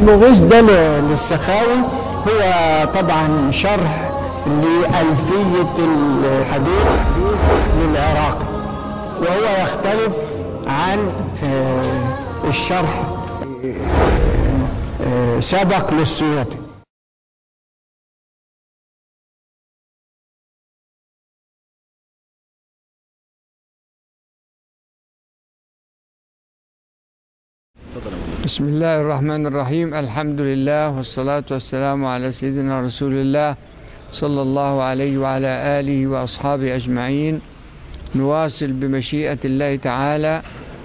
المغيث ده ل- للسخاوي هو طبعا شرح لألفية الحديث للعراقي وهو يختلف عن آه، الشرح آه، سبق للسيوطي بسم الله الرحمن الرحيم الحمد لله والصلاة والسلام على سيدنا رسول الله صلى الله عليه وعلى آله وأصحابه أجمعين نواصل بمشيئة الله تعالى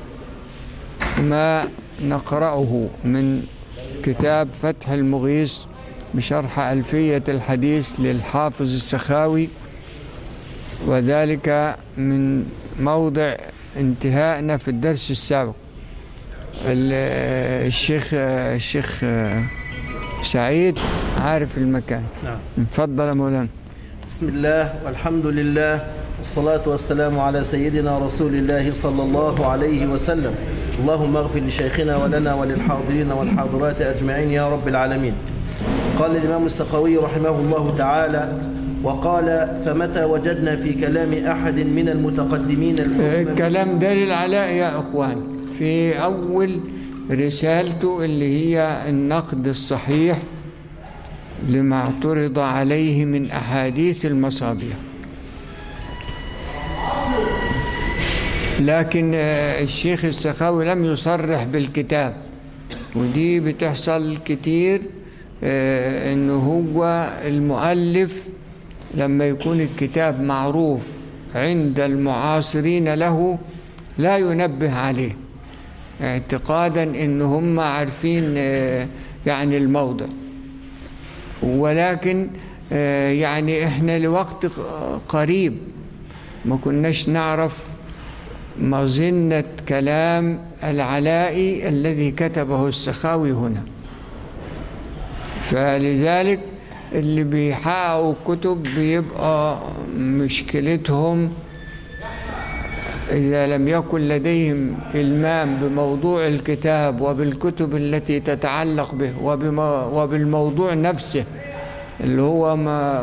ما نقرأه من كتاب فتح المغيث بشرح ألفية الحديث للحافظ السخاوي وذلك من موضع انتهائنا في الدرس السابق ال- الشيخ الشيخ سعيد عارف المكان نعم تفضل يا مولانا بسم الله والحمد لله والصلاة والسلام على سيدنا رسول الله صلى الله عليه وسلم اللهم اغفر لشيخنا ولنا وللحاضرين والحاضرات أجمعين يا رب العالمين قال الإمام السخوي رحمه الله تعالى وقال فمتى وجدنا في كلام أحد من المتقدمين الحكم الكلام ده للعلاء يا اخوان في اول رسالته اللي هي النقد الصحيح لما اعترض عليه من احاديث المصابيح لكن آه، الشيخ السخاوي لم يصرح بالكتاب ودي بتحصل كتير آه، انه هو المؤلف لما يكون الكتاب معروف عند المعاصرين له لا ينبه عليه اعتقادا ان هم عارفين آه، يعني الموضع ولكن آه، يعني احنا لوقت قريب ما كناش نعرف مظنة كلام العلائي الذي كتبه السخاوي هنا فلذلك اللي بيحققوا الكتب بيبقى مشكلتهم إذا لم يكن لديهم إلمام بموضوع الكتاب وبالكتب التي تتعلق به وبما وبالموضوع نفسه اللي هو ما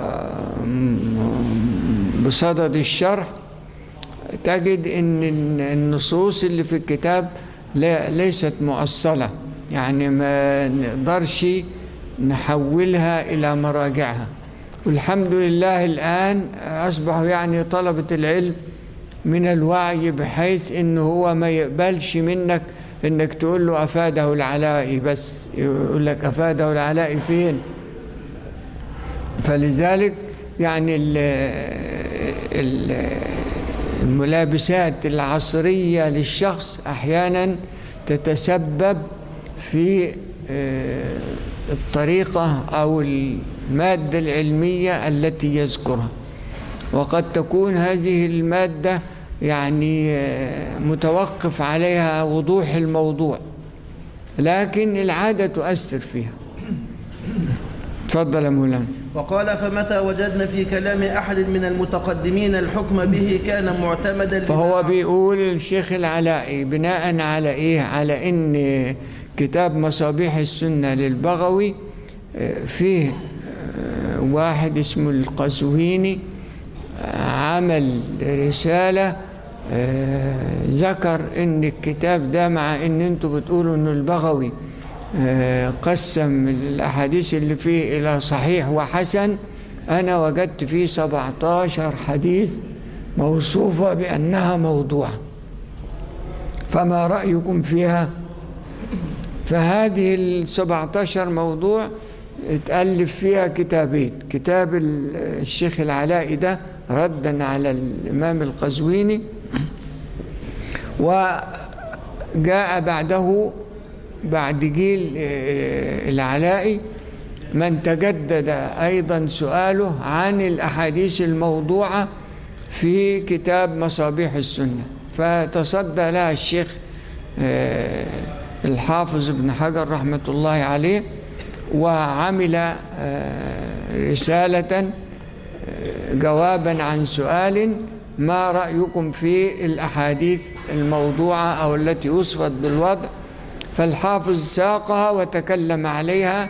بصدد الشرح تجد ان النصوص اللي في الكتاب لا ليست مؤصلة يعني ما نقدرش نحولها إلى مراجعها والحمد لله الآن أصبحوا يعني طلبة العلم من الوعي بحيث إنه هو ما يقبلش منك إنك تقول له أفاده العلائي بس يقول لك أفاده العلائي فين فلذلك يعني ال ال الملابسات العصرية للشخص أحيانا تتسبب في آه، الطريقة أو المادة العلمية التي يذكرها وقد تكون هذه المادة يعني آه، متوقف عليها وضوح الموضوع لكن العادة تؤثر فيها تفضل يا مولانا وقال فمتى وجدنا في كلام أحد من المتقدمين الحكم به كان معتمدا فهو بيقول الشيخ العلائي بناء على ايه على ان كتاب مصابيح السنة للبغوي آه، فيه آه، واحد اسمه القسويني آه، عمل رسالة آه، ذكر ان الكتاب ده مع ان انتوا بتقولوا انه البغوي آه، قسم الاحاديث اللي فيه الى صحيح وحسن انا وجدت فيه 17 حديث موصوفة بأنها موضوعة فما رأيكم فيها فهذه السبعتاشر موضوع اتألف فيها كتابين كتاب ال- الشيخ العلائي ده ردا على الإمام القزويني وجاء بعده بعد جيل آه، العلائي من تجدد أيضا سؤاله عن الأحاديث الموضوعة في كتاب مصابيح السنة فتصدى لها الشيخ آه، الحافظ ابن حجر رحمة الله عليه وعمل آه، رسالة آه، جوابا عن سؤال ما رأيكم في الأحاديث الموضوعة أو التي وصفت بالوضع فالحافظ ساقها وتكلم عليها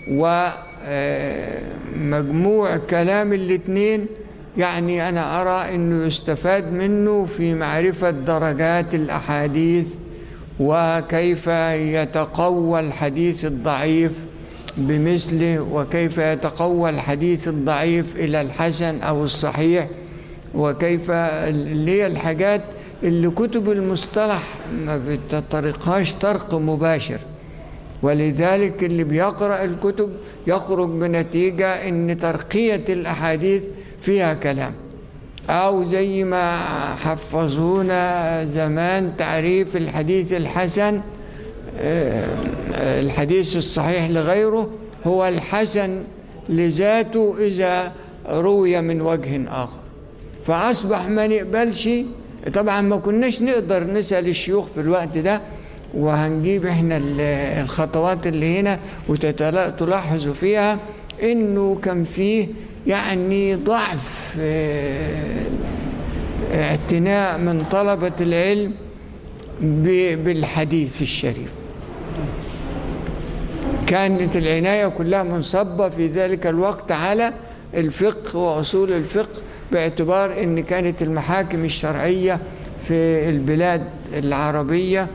ومجموع كلام الاثنين يعني أنا أرى أنه يستفاد منه في معرفة درجات الأحاديث وكيف يتقوى الحديث الضعيف بمثله وكيف يتقوى الحديث الضعيف إلى الحسن أو الصحيح وكيف اللي هي الحاجات اللي كتب المصطلح ما بتطرقهاش طرق مباشر ولذلك اللي بيقرأ الكتب يخرج بنتيجة ان ترقية الأحاديث فيها كلام أو زي ما حفظونا زمان تعريف الحديث الحسن الحديث الصحيح لغيره هو الحسن لذاته إذا روي من وجه آخر فأصبح ما نقبلش طبعا ما كناش نقدر نسأل الشيوخ في الوقت ده وهنجيب احنا الخطوات اللي هنا وتلاحظوا فيها انه كان فيه يعني ضعف اعتناء من طلبة العلم بالحديث الشريف كانت العناية كلها منصبة في ذلك الوقت على الفقه وأصول الفقه باعتبار أن كانت المحاكم الشرعية في البلاد العربية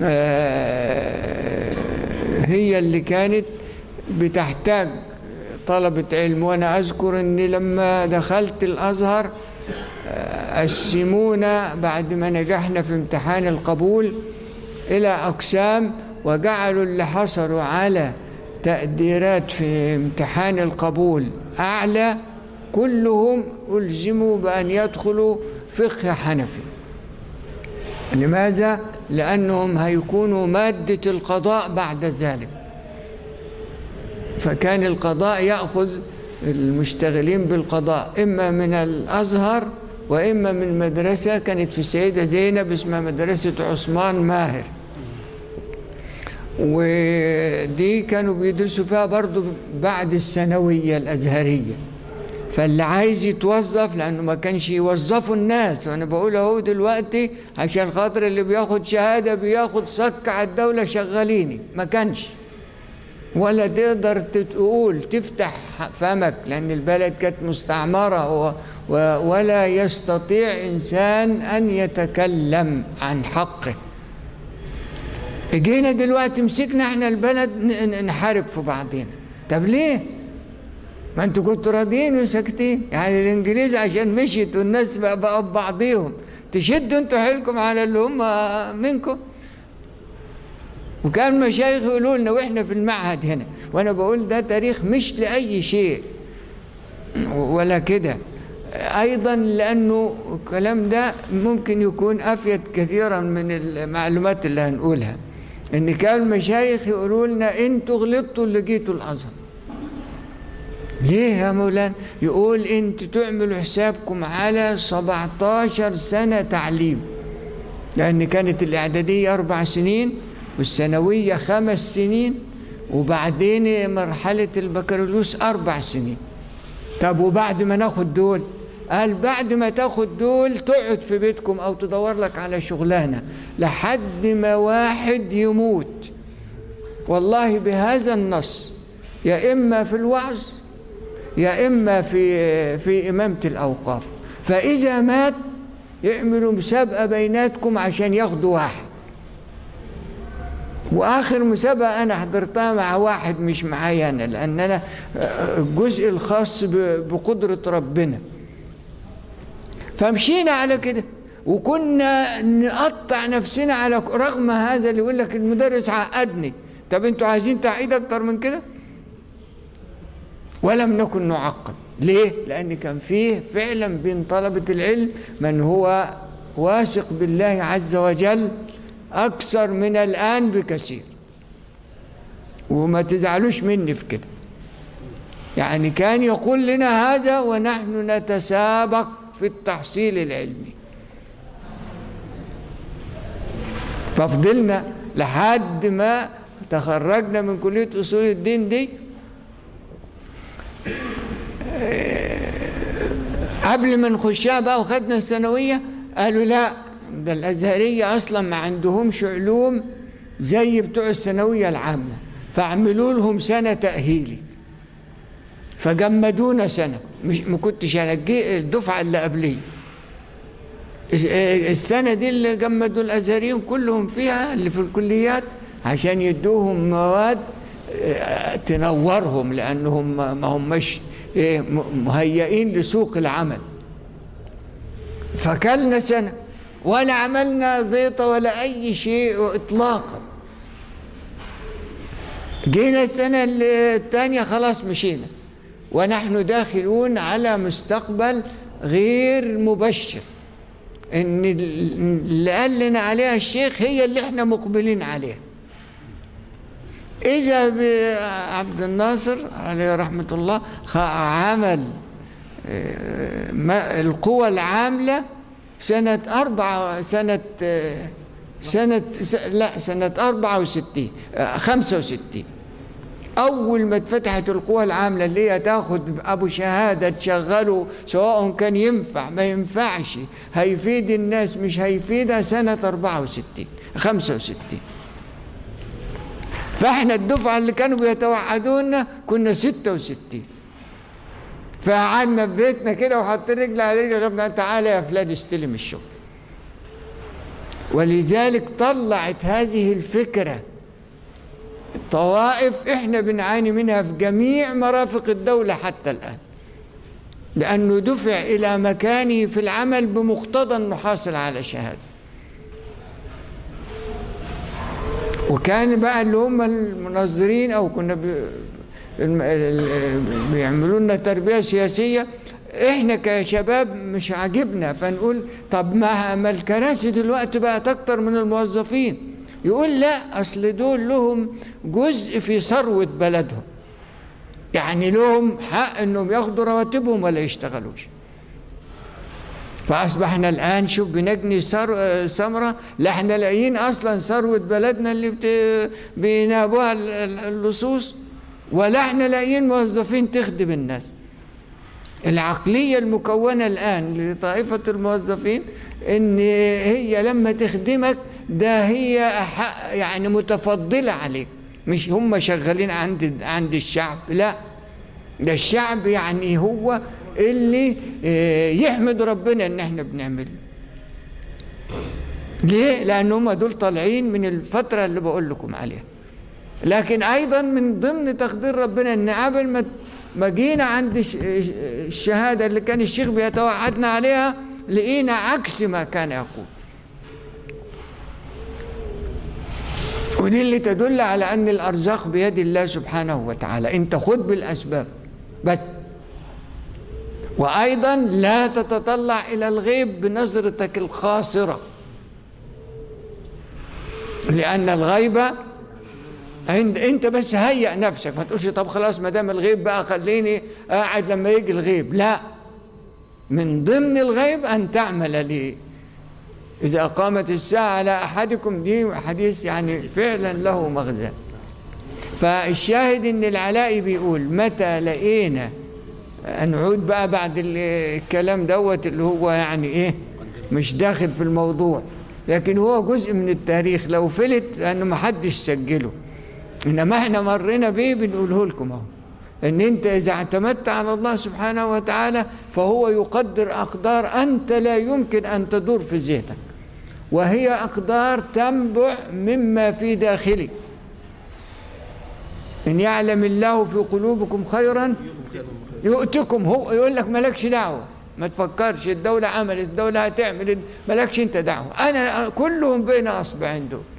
هي اللي كانت بتحتاج طلبة علم وأنا أذكر أني لما دخلت الأزهر قسمونا بعد ما نجحنا في امتحان القبول إلى أقسام وجعلوا اللي حصلوا على تقديرات في امتحان القبول أعلى كلهم ألزموا بأن يدخلوا فقه حنفي لماذا؟ لأنهم هيكونوا مادة القضاء بعد ذلك فكان القضاء يأخذ المشتغلين بالقضاء إما من الأزهر وإما من مدرسة كانت في السيدة زينب اسمها مدرسة عثمان ماهر ودي كانوا بيدرسوا فيها برضو بعد الثانوية الأزهرية فاللي عايز يتوظف لأنه ما كانش يوظفوا الناس وأنا بقول أهو دلوقتي عشان خاطر اللي بياخد شهادة بياخد صك على الدولة شغاليني ما كانش ولا تقدر تقول تفتح فمك لأن البلد كانت مستعمرة ولا يستطيع إنسان أن يتكلم عن حقه جينا دلوقتي مسكنا احنا البلد نحارب في بعضنا طب ليه ما انتوا كنتوا راضيين وساكتين يعني الانجليز عشان مشيت والناس بقوا ببعضيهم تشدوا انتوا حيلكم على اللي هم منكم وكان مشايخ يقولوا لنا واحنا في المعهد هنا وانا بقول ده تاريخ مش لاي شيء ولا كده ايضا لانه الكلام ده ممكن يكون افيد كثيرا من المعلومات اللي هنقولها ان كان المشايخ يقولوا لنا انتوا غلطتوا اللي جيتوا الازهر ليه يا مولانا يقول انتوا تعملوا حسابكم على 17 سنة تعليم لأن كانت الإعدادية أربع سنين والثانوية خمس سنين وبعدين مرحلة البكالوريوس أربع سنين طب وبعد ما ناخد دول قال بعد ما تاخد دول تقعد في بيتكم أو تدور لك على شغلانة لحد ما واحد يموت والله بهذا النص يا إما في الوعظ يا إما في في إمامة الأوقاف فإذا مات يعملوا مسابقة بيناتكم عشان ياخدوا واحد واخر مسابقه انا حضرتها مع واحد مش معايا انا لان انا الجزء الخاص بقدره ربنا فمشينا على كده وكنا نقطع نفسنا على رغم هذا اللي يقول لك المدرس عقدني طب انتوا عايزين تعقيد اكتر من كده ولم نكن نعقد ليه لان كان فيه فعلا بين طلبه العلم من هو واثق بالله عز وجل أكثر من الآن بكثير وما تزعلوش مني في كده يعني كان يقول لنا هذا ونحن نتسابق في التحصيل العلمي ففضلنا لحد ما تخرجنا من كلية أصول الدين دي قبل ما نخشها بقى وخدنا الثانوية قالوا لا ده الأزهرية أصلا ما عندهمش علوم زي بتوع الثانوية العامة فاعملوا لهم سنة تأهيلي فجمدونا سنة مش ما كنتش أنا جي- الدفعة اللي قبلي السنة دي اللي جمدوا الأزهريين كلهم فيها اللي في الكليات عشان يدوهم مواد آه، تنورهم لأنهم ما ما هماش إيه، م- مهيئين لسوق العمل فكلنا سنة ولا عملنا زيطة ولا أي شيء إطلاقا جينا السنة الثانية خلاص مشينا ونحن داخلون على مستقبل غير مبشر ان اللي قال لنا عليها الشيخ هي اللي احنا مقبلين عليها اذا بعبد الناصر عليه رحمه الله خ- عمل آه، ما- القوى العامله سنه أربعة سنه آه، سنه س- لا سنه 64 آه، 65 أول ما اتفتحت القوى العاملة اللي هي تاخد أبو شهادة تشغله سواء كان ينفع ما ينفعش هيفيد الناس مش هيفيدها سنة 64 65 فاحنا الدفعة اللي كانوا بيتوعدونا كنا 66 فقعدنا في بيتنا كده وحاطين رجل على رجل قلنا تعالى يا فلان استلم الشغل ولذلك طلعت هذه الفكره طوائف احنا بنعاني منها في جميع مرافق الدولة حتى الآن لأنه دفع إلى مكانه في العمل بمقتضى أنه حاصل على شهادة وكان بقى اللي هم المنظرين أو كنا بي الم- ال- بيعملوا لنا تربية سياسية احنا كشباب مش عاجبنا فنقول طب ما ما الكراسي دلوقتي بقت اكتر من الموظفين يقول لا اصل دول لهم جزء في ثروة بلدهم يعني لهم حق انهم ياخدوا رواتبهم ولا يشتغلوش فاصبحنا الان شوف بنجني ثر- ثمره لا احنا لاقيين اصلا ثروه بلدنا اللي بت... بينابوها ال- ال- اللصوص ولا احنا لاقيين موظفين تخدم الناس العقليه المكونه الان لطائفه الموظفين ان هي لما تخدمك ده هي أح- يعني متفضله عليك مش هم شغالين عند عند الشعب لا ده الشعب يعني هو اللي آه، يحمد ربنا ان احنا بنعمله ليه لان هم دول طالعين من الفتره اللي بقول لكم عليها لكن ايضا من ضمن تقدير ربنا ان قبل ما ما جينا عند الش- الشهاده اللي كان الشيخ بيتوعدنا عليها لقينا عكس ما كان يقول ودي اللي تدل على ان الارزاق بيد الله سبحانه وتعالى انت خذ بالاسباب بس وايضا لا تتطلع الى الغيب بنظرتك الخاسره لان الغيبه عند انت بس هيئ نفسك ما تقولش طب خلاص ما دام الغيب بقى خليني قاعد لما يجي الغيب لا من ضمن الغيب ان تعمل لي إذا قامت الساعة على أحدكم دي حديث يعني فعلا له مغزى فالشاهد إن العلاء بيقول متى لقينا نعود بقى بعد الكلام دوت اللي هو يعني إيه مش داخل في الموضوع لكن هو جزء من التاريخ لو فلت لأنه ما حدش سجله إنما إحنا مرينا بيه بنقوله لكم أهو ان انت اذا اعتمدت على الله سبحانه وتعالى فهو يقدر اقدار انت لا يمكن ان تدور في ذهنك وهي اقدار تنبع مما في داخلك ان يعلم الله في قلوبكم خيرا يؤتكم هو يقول لك مالكش دعوه ما تفكرش الدولة عملت الدولة هتعمل مالكش انت دعوة انا كلهم بين اصبعين دول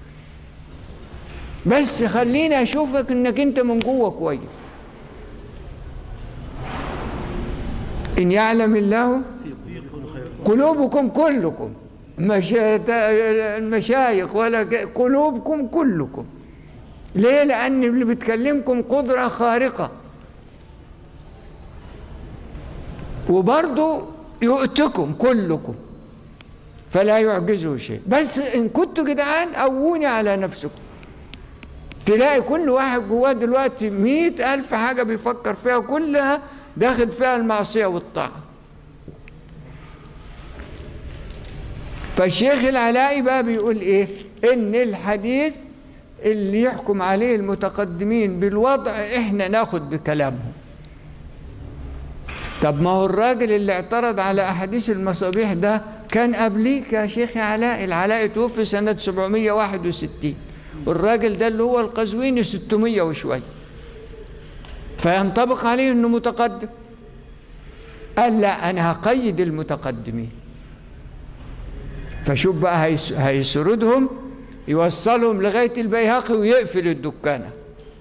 بس خليني اشوفك انك انت من جوه كويس إن يعلم الله قلوبكم كلكم مش المشايخ ولا ك- قلوبكم كلكم ليه لأن اللي بتكلمكم قدرة خارقة وبرضه يؤتكم كلكم فلا يعجزه شيء بس إن كنتوا جدعان قووني على نفسكم تلاقي كل واحد جواه دلوقتي مئة ألف حاجة بيفكر فيها كلها داخل فيها المعصية والطاعة فالشيخ العلائي بقى بيقول ايه ان الحديث اللي يحكم عليه المتقدمين بالوضع احنا ناخد بكلامهم طب ما هو الراجل اللي اعترض على احاديث المصابيح ده كان قبليك يا شيخ علاء العلاء توفي سنة 761 والراجل ده اللي هو القزويني 600 وشوية فينطبق عليه انه متقدم قال لا انا هقيد المتقدمين فشوف بقى هيس- هيسردهم يوصلهم لغاية البيهقي ويقفل الدكانة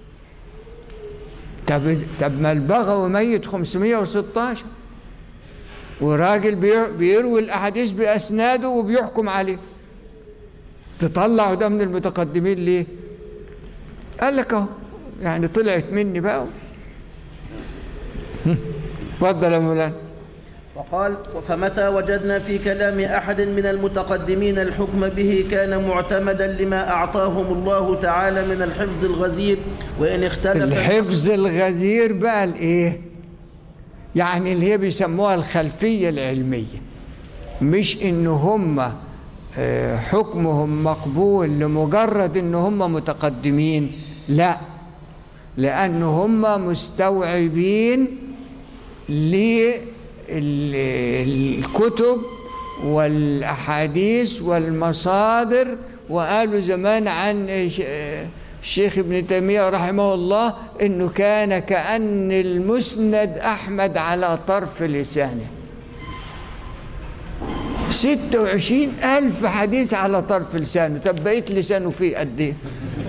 طب طب ما البغوي ميت 516 وراجل بي- بيروي الاحاديث باسناده وبيحكم عليه تطلعوا ده من المتقدمين ليه قال لك اهو يعني طلعت مني بقى اتفضل يا مولانا وقال فمتى وجدنا في كلام أحد من المتقدمين الحكم به كان معتمدا لما أعطاهم الله تعالى من الحفظ الغزير وإن اختلف الحفظ الغزير بقى الايه يعني اللي هي بيسموها الخلفية العلمية مش ان هم آه، حكمهم مقبول لمجرد ان هم متقدمين لا لان هم مستوعبين للكتب والاحاديث والمصادر وقالوا زمان عن ش- الشيخ ابن تيميه رحمه الله انه كان كان المسند احمد على طرف لسانه ستة وعشرين ألف حديث على طرف لسانه طب بقيت لسانه فيه قد إيه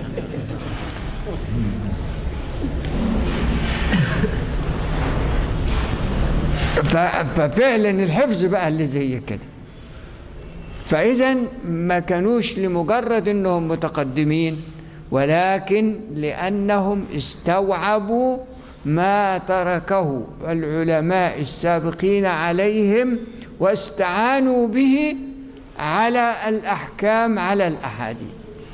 ف- ففعلا الحفظ بقى اللي زي كده فإذا ما كانوش لمجرد أنهم متقدمين ولكن لأنهم استوعبوا ما تركه العلماء السابقين عليهم واستعانوا به على الأحكام على الأحاديث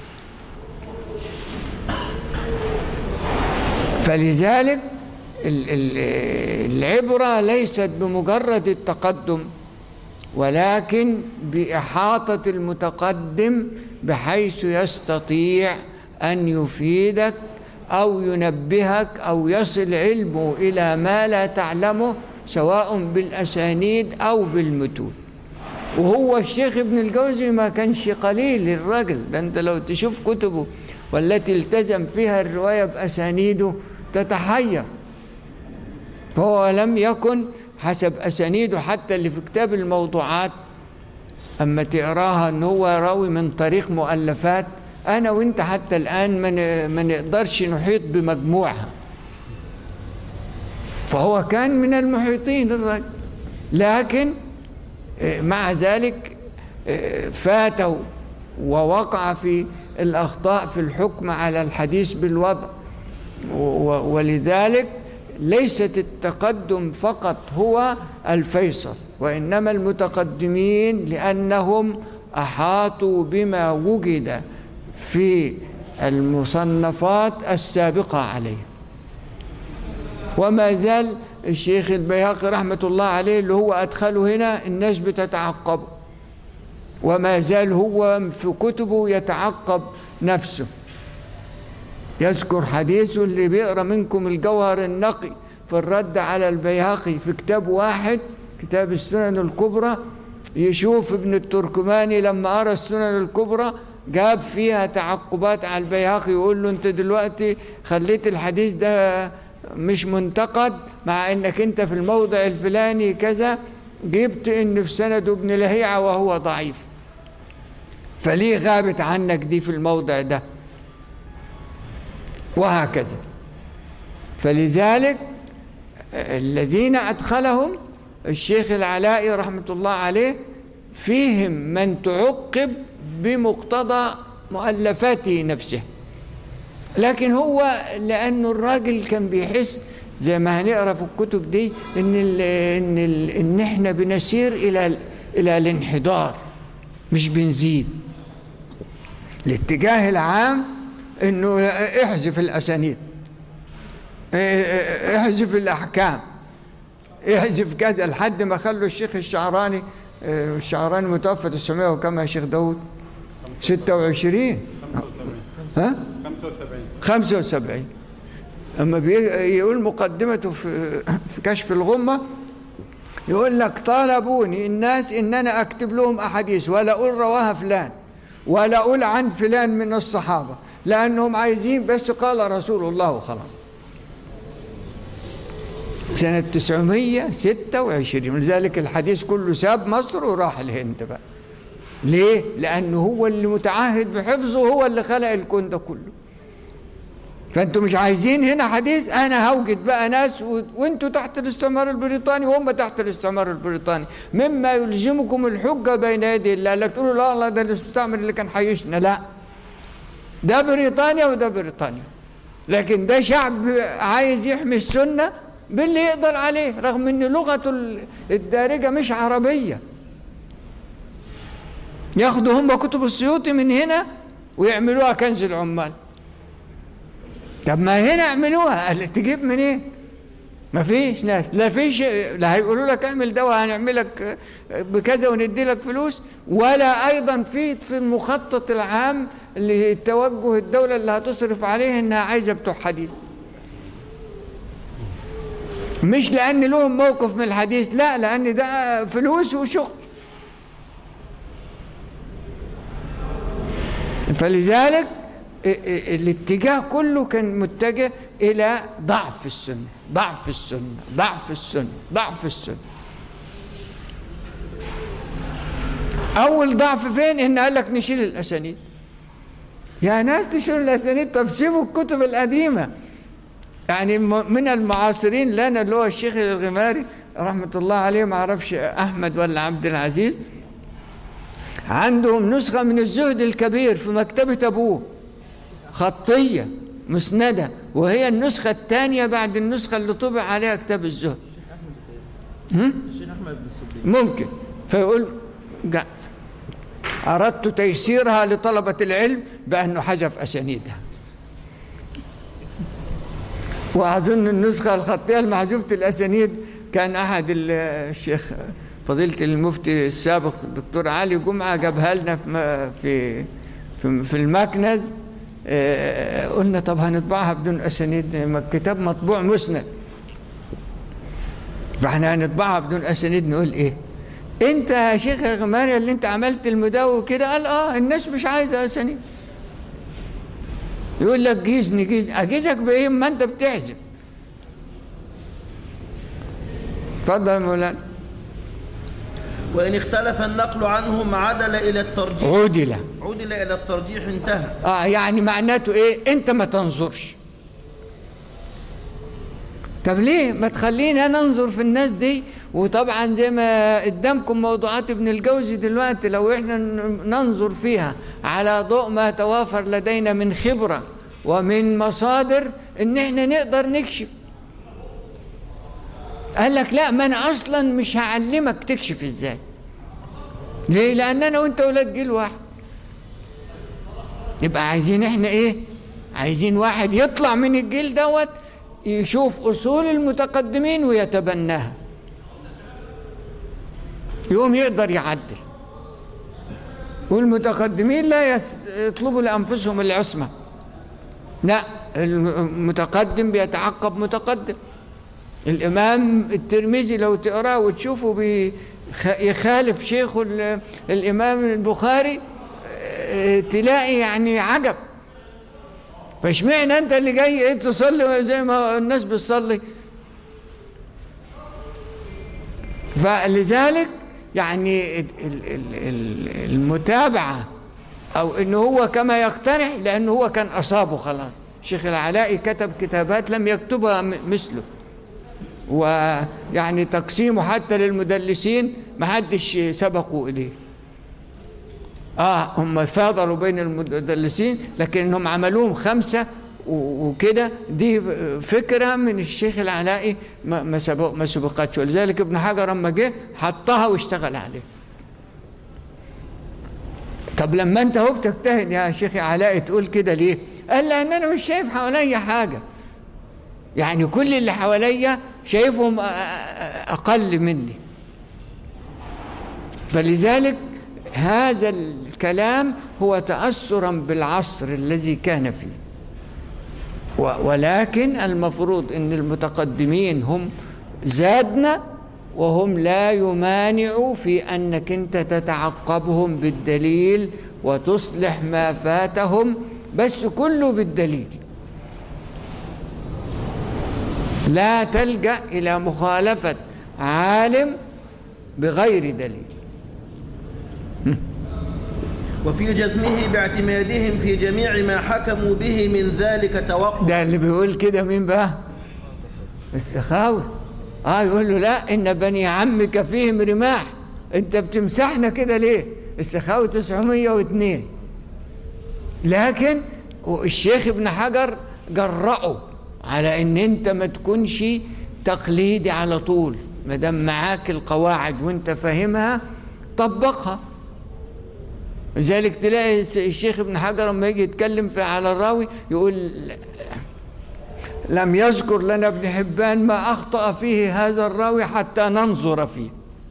فلذلك ال- ال- العبرة ليست بمجرد التقدم ولكن بإحاطة المتقدم بحيث يستطيع أن يفيدك أو ينبهك أو يصل علمه إلى ما لا تعلمه سواء بالأسانيد أو بالمتون وهو الشيخ ابن الجوزي ما كانش قليل الرجل ده انت لو تشوف كتبه والتي التزم فيها الرواية بأسانيده تتحير فهو لم يكن حسب أسانيده حتى اللي في كتاب الموضوعات أما تقراها أن هو راوي من طريق مؤلفات أنا وأنت حتى الآن ما ن- ما نقدرش نحيط بمجموعها فهو كان من المحيطين الرجل لكن آه، مع ذلك آه، فاته ووقع في الأخطاء في الحكم على الحديث بالوضع و- ولذلك ليست التقدم فقط هو الفيصل وإنما المتقدمين لأنهم أحاطوا بما وجد في المصنفات السابقة عليه وما زال الشيخ البيهقي رحمة الله عليه اللي هو أدخله هنا الناس بتتعقبه وما زال هو في كتبه يتعقب نفسه يذكر حديثه اللي بيقرا منكم الجوهر النقي في الرد على البيهقي في كتاب واحد كتاب السنن الكبرى يشوف ابن التركماني لما قرا السنن الكبرى جاب فيها تعقبات على البيهقي يقول له انت دلوقتي خليت الحديث ده مش منتقد مع انك انت في الموضع الفلاني كذا جبت ان في سنده ابن لهيعه وهو ضعيف فليه غابت عنك دي في الموضع ده وهكذا فلذلك الذين أدخلهم الشيخ العلائي رحمة الله عليه فيهم من تعقب بمقتضى مؤلفاته نفسه لكن هو لأنه الراجل كان بيحس زي ما هنقرا في الكتب دي ان ال ان ال ان احنا بنسير الى ال- الى الانحدار مش بنزيد الاتجاه العام انه احذف الاسانيد اه- احذف الاحكام احذف كذا لحد ما خلوا الشيخ الشعراني اه، الشعراني متوفى 900 وكم يا شيخ داود 26 ها 75 اما يقول مقدمته في في كشف الغمه يقول لك طالبوني الناس ان انا اكتب لهم احاديث ولا اقول رواها فلان ولا اقول عن فلان من الصحابه لانهم عايزين بس قال رسول الله وخلاص سنة 926 ولذلك الحديث كله ساب مصر وراح الهند بقى ليه؟ لأنه هو اللي متعهد بحفظه هو اللي خلق الكون ده كله فانتوا مش عايزين هنا حديث انا هوجد بقى ناس و... وانتوا تحت الاستعمار البريطاني وهم تحت الاستعمار البريطاني مما يلزمكم الحجه بين يدي الله لا تقولوا لا الله ده المستعمر اللي كان حيشنا لا ده بريطانيا وده بريطانيا لكن ده شعب عايز يحمي السنه باللي يقدر عليه رغم ان لغته الدارجه مش عربيه ياخدوا هم كتب السيوطي من هنا ويعملوها كنز العمال طب ما هنا اعملوها قال تجيب منين إيه؟ ما فيش ناس لا فيش لا هيقولوا لك اعمل دواء هنعمل لك بكذا وندي لك فلوس ولا ايضا في في المخطط العام اللي توجه الدوله اللي هتصرف عليه انها عايزه بتوع حديث مش لان لهم موقف من الحديث لا لان ده فلوس وشغل فلذلك الاتجاه كله كان متجه الى ضعف السنه ضعف السنه ضعف السنه ضعف السنه اول ضعف فين ان قال لك نشيل الاسانيد يا ناس تشيل الاسانيد طب سيبوا الكتب القديمه يعني من المعاصرين لنا اللي هو الشيخ الغماري رحمه الله عليه ما اعرفش احمد ولا عبد العزيز عندهم نسخه من الزهد الكبير في مكتبه ابوه خطية مسندة وهي النسخة الثانية بعد النسخة اللي طبع عليها كتاب الزهد الشيخ احمد بن الصديق ممكن فيقول أردت تيسيرها لطلبة العلم بأنه حذف أسانيدها وأظن النسخة الخطية المحذوفة الأسانيد كان أحد الشيخ فضيلة المفتي السابق الدكتور علي جمعة جابها لنا في في في المكنز قلنا طب هنطبعها بدون اسانيد ما الكتاب مطبوع مسند فاحنا هنطبعها بدون اسانيد نقول ايه انت يا شيخ يا غماري اللي انت عملت المداوي كده قال اه الناس مش عايزه اسانيد يقول لك جيزني جيزني اجيزك بايه ما انت بتعزم اتفضل يا مولانا وإن اختلف النقل عنهم عدل إلى الترجيح عدل عدل إلى الترجيح انتهى اه يعني معناته ايه انت ما تنظرش طب ليه ما تخلينا ننظر في الناس دي وطبعا زي ما قدامكم موضوعات ابن الجوزي دلوقتي لو احنا ننظر فيها على ضوء ما توافر لدينا من خبرة ومن مصادر ان احنا نقدر نكشف قال لك لا ما انا اصلا مش هعلمك تكشف ازاي ليه لان انا وانت ولاد جيل واحد يبقى عايزين احنا ايه عايزين واحد يطلع من الجيل دوت يشوف اصول المتقدمين ويتبناها يقوم يقدر يعدل والمتقدمين لا يطلبوا لانفسهم العصمه لا المتقدم بيتعقب متقدم الإمام الترمذي لو تقراه وتشوفه يخالف شيخه الإمام البخاري تلاقي يعني عجب فاشمعنى أنت اللي جاي إيه تصلي زي ما الناس بتصلي فلذلك يعني المتابعة أو إنه هو كما يقتنع لأنه هو كان أصابه خلاص الشيخ العلائي كتب كتابات لم يكتبها مثله ويعني تقسيمه حتى للمدلسين ما حدش سبقوا إليه آه هم فاضلوا بين المدلسين لكنهم عملوهم خمسة وكده دي فكرة من الشيخ العلائي ما سبق ما سبقتش ولذلك ابن حجر لما جه حطها واشتغل عليه طب لما انت هو بتجتهد يا شيخ علاء تقول كده ليه؟ قال لان انا مش شايف حواليا حاجه يعني كل اللي حواليا شايفهم أقل مني فلذلك هذا الكلام هو تأثرا بالعصر الذي كان فيه ولكن المفروض ان المتقدمين هم زادنا وهم لا يمانعوا في انك انت تتعقبهم بالدليل وتصلح ما فاتهم بس كله بالدليل لا تلجا الى مخالفه عالم بغير دليل وفي جزمه باعتمادهم في جميع ما حكموا به من ذلك توقف ده اللي بيقول كده مين بقى السخاوي اه يقول له لا ان بني عمك فيهم رماح انت بتمسحنا كده ليه السخاوي 902 لكن الشيخ ابن حجر جرأه على ان انت ما تكونش تقليدي على طول ما دام معاك القواعد وانت فاهمها طبقها لذلك تلاقي الشيخ ابن حجر لما يجي يتكلم في على الراوي يقول لم يذكر لنا ابن حبان ما أخطأ فيه هذا الراوي حتى ننظر فيه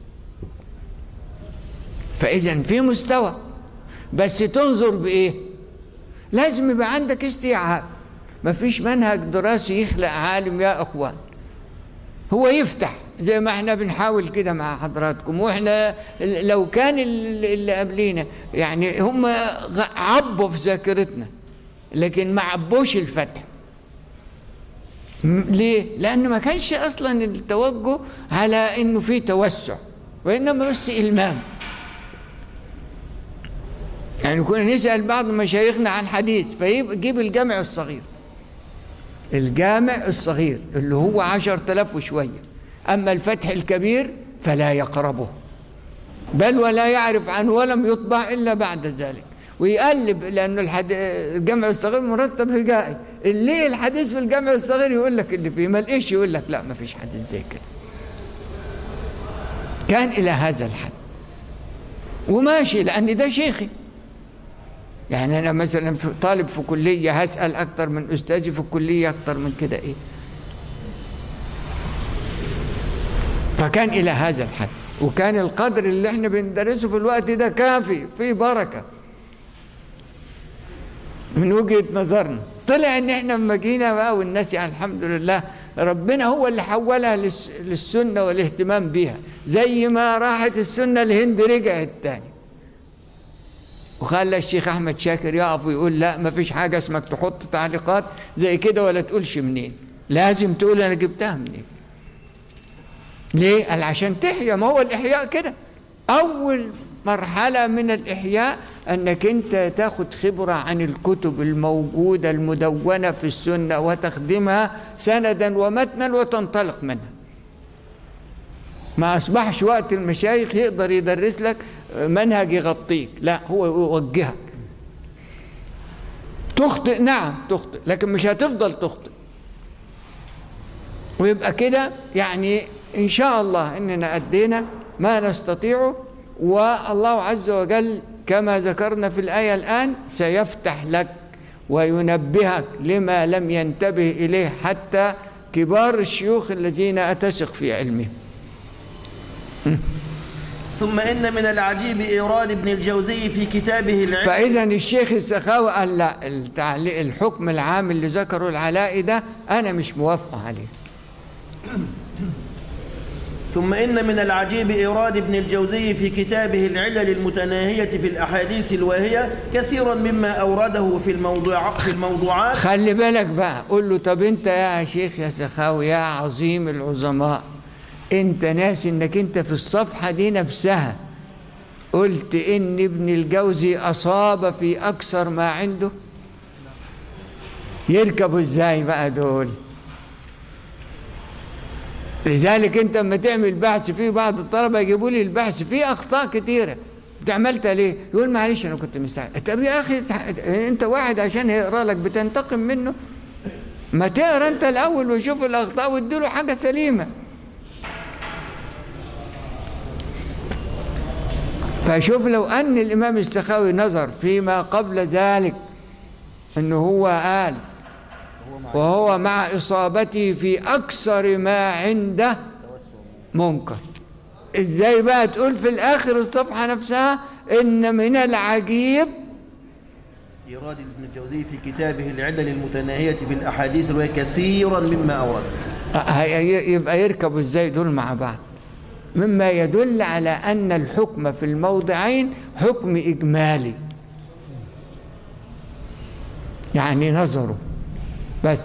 فإذا في مستوى بس تنظر بإيه لازم يبقى عندك استيعاب مفيش منهج دراسي يخلق عالم يا أخوان هو يفتح زي ما احنا بنحاول كده مع حضراتكم واحنا لو كان اللي قبلينا يعني هم عبوا في ذاكرتنا لكن ما عبوش الفتح ليه؟ لأن ما كانش أصلا التوجه على إنه في توسع وإنما بس إلمام يعني كنا نسأل بعض مشايخنا عن حديث فيجيب الجامع الصغير الجامع الصغير اللي هو عشر تلاف وشوية أما الفتح الكبير فلا يقربه بل ولا يعرف عنه ولم يطبع إلا بعد ذلك ويقلب لأنه الحد... الجمع الصغير مرتب هجائي اللي الحديث في الجمع الصغير يقول لك اللي فيه ما لقيش يقول لك لا ما فيش حديث زي كده كان إلى هذا الحد وماشي لأن ده شيخي يعني أنا مثلا في طالب في كلية هسأل أكتر من أستاذي في الكلية أكتر من كده إيه فكان إلى هذا الحد وكان القدر اللي احنا بندرسه في الوقت ده كافي فيه بركة من وجهة نظرنا طلع ان احنا لما جينا بقى والناس يعني الحمد لله ربنا هو اللي حولها للسنة والاهتمام بيها زي ما راحت السنة الهند رجعت تاني وخلى الشيخ احمد شاكر يقف ويقول لا ما فيش حاجة اسمك تحط تعليقات زي كده ولا تقولش منين لازم تقول انا جبتها منين ليه؟ قال عشان تحيا ما هو الإحياء كده أول مرحلة من الإحياء أنك أنت تاخد خبرة عن الكتب الموجودة المدونة في السنة وتخدمها سندا ومتنا وتنطلق منها ما أصبحش وقت المشايخ يقدر يدرس لك منهج يغطيك لا هو يوجهك تخطئ نعم تخطئ لكن مش هتفضل تخطئ ويبقى كده يعني إن شاء الله إننا أدينا ما نستطيعه والله عز وجل كما ذكرنا في الآية الآن سيفتح لك وينبهك لما لم ينتبه إليه حتى كبار الشيوخ الذين أتثق في علمهم ثم إن من العجيب إيراد ابن الجوزي في كتابه العلم فإذا الشيخ السخاوي قال لا التعليق الحكم العام اللي ذكره العلاء ده أنا مش موافق عليه ثم إن من العجيب إيراد ابن الجوزي في كتابه العلل المتناهية في الأحاديث الواهية كثيرا مما أورده في الموضوع في الموضوعات خلي بالك بقى قول له طب أنت يا شيخ يا سخاوي يا عظيم العظماء أنت ناس إنك أنت في الصفحة دي نفسها قلت إن ابن الجوزي أصاب في أكثر ما عنده يركبوا إزاي بقى دول لذلك انت لما تعمل بحث فيه بعض الطلبه يجيبوا لي البحث فيه اخطاء كثيره انت عملتها ليه؟ يقول معلش انا كنت مستعجل طب يا اخي انت واحد عشان يقرا لك بتنتقم منه ما تقرا انت الاول وشوف الاخطاء واديله حاجه سليمه فشوف لو ان الامام السخاوي نظر فيما قبل ذلك انه هو قال وهو مع إصابته في أكثر ما عنده منكر إزاي بقى تقول في الآخر الصفحة نفسها إن من العجيب إيراد ابن الجوزي في كتابه العلل المتناهية في الأحاديث وهي كثيرا مما أورد هي- يبقى يركبوا ازاي دول مع بعض مما يدل على أن الحكم في الموضعين حكم إجمالي يعني نظره بس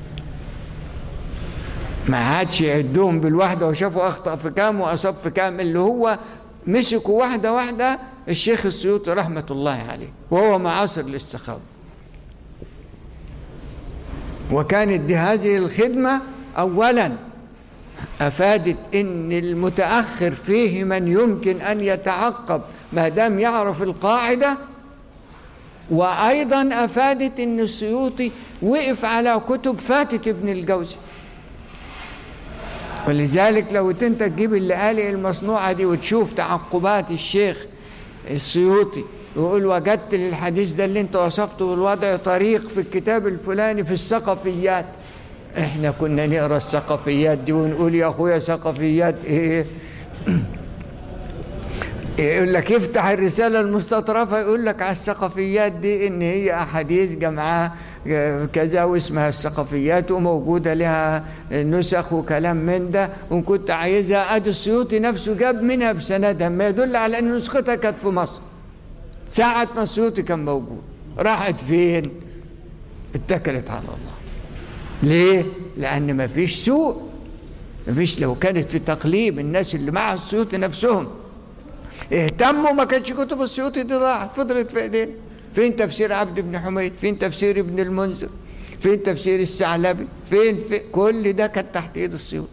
ما عادش يعدهم بالواحدة وشافوا أخطأ في كام وأصاب في كام اللي هو مسكوا واحدة واحدة الشيخ السيوطي رحمة الله عليه وهو معاصر للسخاوي وكانت دي هذه الخدمة أولا أفادت أن المتأخر فيه من يمكن أن يتعقب ما دام يعرف القاعدة وأيضا أفادت أن السيوطي وقف على كتب فاتت ابن الجوزي ولذلك لو انت تجيب اللآلئ المصنوعة دي وتشوف تعقبات الشيخ السيوطي يقول وجدت للحديث ده اللي انت وصفته بالوضع طريق في الكتاب الفلاني في الثقفيات احنا كنا نقرا الثقفيات دي ونقول يا اخويا ثقفيات ايه يقول لك افتح الرسالة المستطرفة يقول لك على الثقفيات دي ان هي احاديث جمعها كذا واسمها الثقفيات وموجودة لها نسخ وكلام من ده وان كنت عايزها ادي السيوطي نفسه جاب منها بسندها ما يدل على ان نسختها كانت في مصر ساعة ما السيوطي كان موجود راحت فين اتكلت على الله ليه لان ما فيش سوء ما فيش لو كانت في تقليب الناس اللي مع السيوطي نفسهم اهتموا ما كانش كتب السيوطي دي ضاعت فضلت في ايدينا فين تفسير عبد بن حميد فين تفسير ابن المنذر فين تفسير الثعلبي فين في كل ده كان تحت ايد السيوطي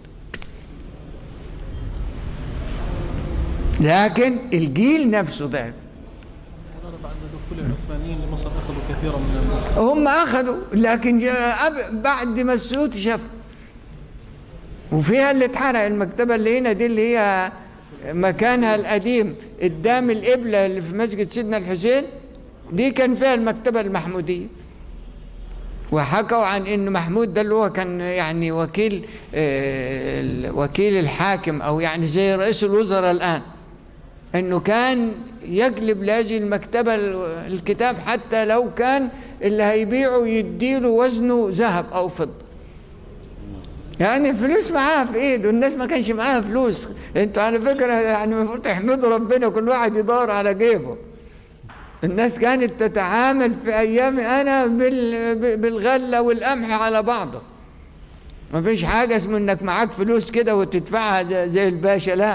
لكن الجيل نفسه ضعف مولانا بعد دخول العثمانيين لمصر اخذوا كثيرا من ال- هم اخذوا لكن جاء أب- بعد ما السيوطي شاف وفيها اللي اتحرق المكتبه اللي هنا دي اللي هي مكانها القديم قدام القبله اللي في مسجد سيدنا الحسين دي كان فيها المكتبه المحموديه وحكوا عن ان محمود ده اللي هو كان يعني وكيل آه، ال- وكيل الحاكم او يعني زي رئيس الوزراء الان انه كان يجلب لهذه المكتبه ال- الكتاب حتى لو كان اللي هيبيعه يديله وزنه ذهب او فضه يعني الفلوس معاها في ايده الناس ما كانش معاها فلوس انتوا على فكره يعني المفروض تحمدوا ربنا كل واحد يدور على جيبه الناس كانت تتعامل في ايامي انا بال- ب- بالغله والقمح على بعضه ما فيش حاجه اسمه انك معاك فلوس كده وتدفعها زي- زي الباشا لا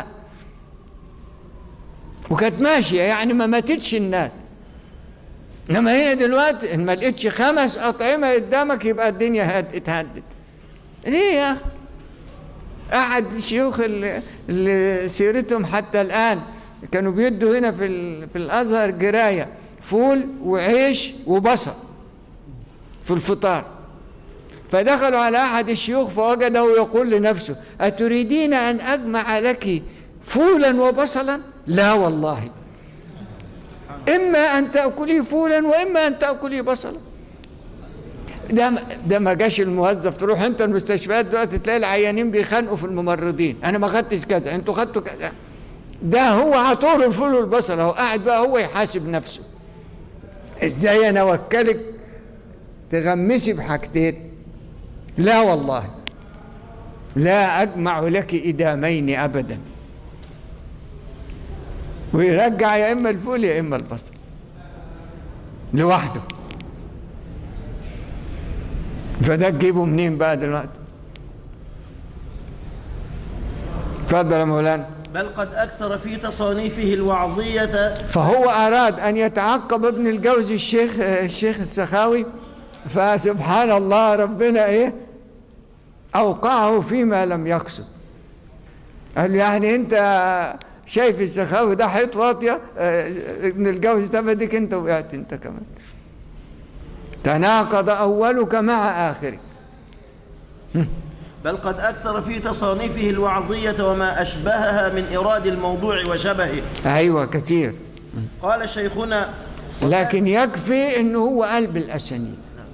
وكانت ماشيه يعني ما ماتتش الناس انما هنا دلوقتي ان ما لقيتش خمس اطعمه قدامك يبقى الدنيا هد- اتهدت ليه يا اخي احد الشيوخ اللي, اللي سيرتهم حتى الان كانوا بيدوا هنا في ال- في الازهر جرايه فول وعيش وبصل في الفطار فدخلوا على احد الشيوخ فوجده يقول لنفسه اتريدين ان اجمع لك فولا وبصلا لا والله اما ان تاكلي فولا واما ان تاكلي بصلا ده ده ما جاش الموظف تروح انت المستشفيات دلوقتي تلاقي العيانين بيخانقوا في الممرضين انا ما خدتش كذا انتوا خدتوا كذا ده هو عطور الفول والبصل اهو قاعد بقى هو يحاسب نفسه ازاي انا اوكلك تغمسي بحاجتين لا والله لا اجمع لك ادامين ابدا ويرجع يا اما الفول يا اما البصل لوحده فده تجيبه منين بقى دلوقتي اتفضل يا مولانا بل قد أكثر في تصانيفه الوعظية فهو أراد أن يتعقب ابن الجوزي الشيخ الشيخ السخاوي فسبحان الله ربنا إيه أوقعه فيما لم يقصد قال يعني أنت شايف السخاوي ده حيط واطية آه، ابن الجوزي ده بديك أنت وقعت أنت كمان تناقض أولك مع آخرك بل قد أكثر في تصانيفه الوعظية وما أشبهها من إيراد الموضوع وشبهه أيوة كثير قال شيخنا لكن يكفي انه هو قلب الاسانيد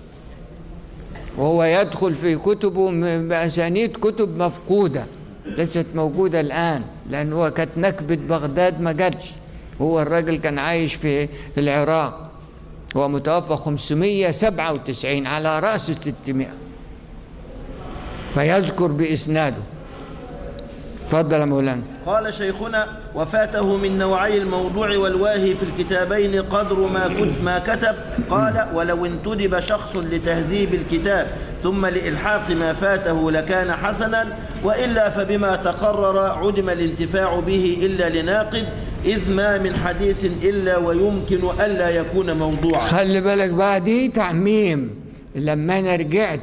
وهو يدخل في كتبه م- باسانيد كتب مفقوده ليست موجوده الان لان هو كانت نكبه بغداد ما جاتش هو الراجل كان عايش في في العراق هو متوفى 597 على رأس 600 فيذكر بإسناده تفضل يا مولانا قال شيخنا وفاته من نوعي الموضوع والواهي في الكتابين قدر ما كت ما كتب قال ولو انتدب شخص لتهذيب الكتاب ثم لإلحاق ما فاته لكان حسنا وإلا فبما تقرر عدم الانتفاع به إلا لناقد إذ ما من حديث إلا ويمكن ألا يكون موضوعا خلي بالك بقى دي تعميم لما انا رجعت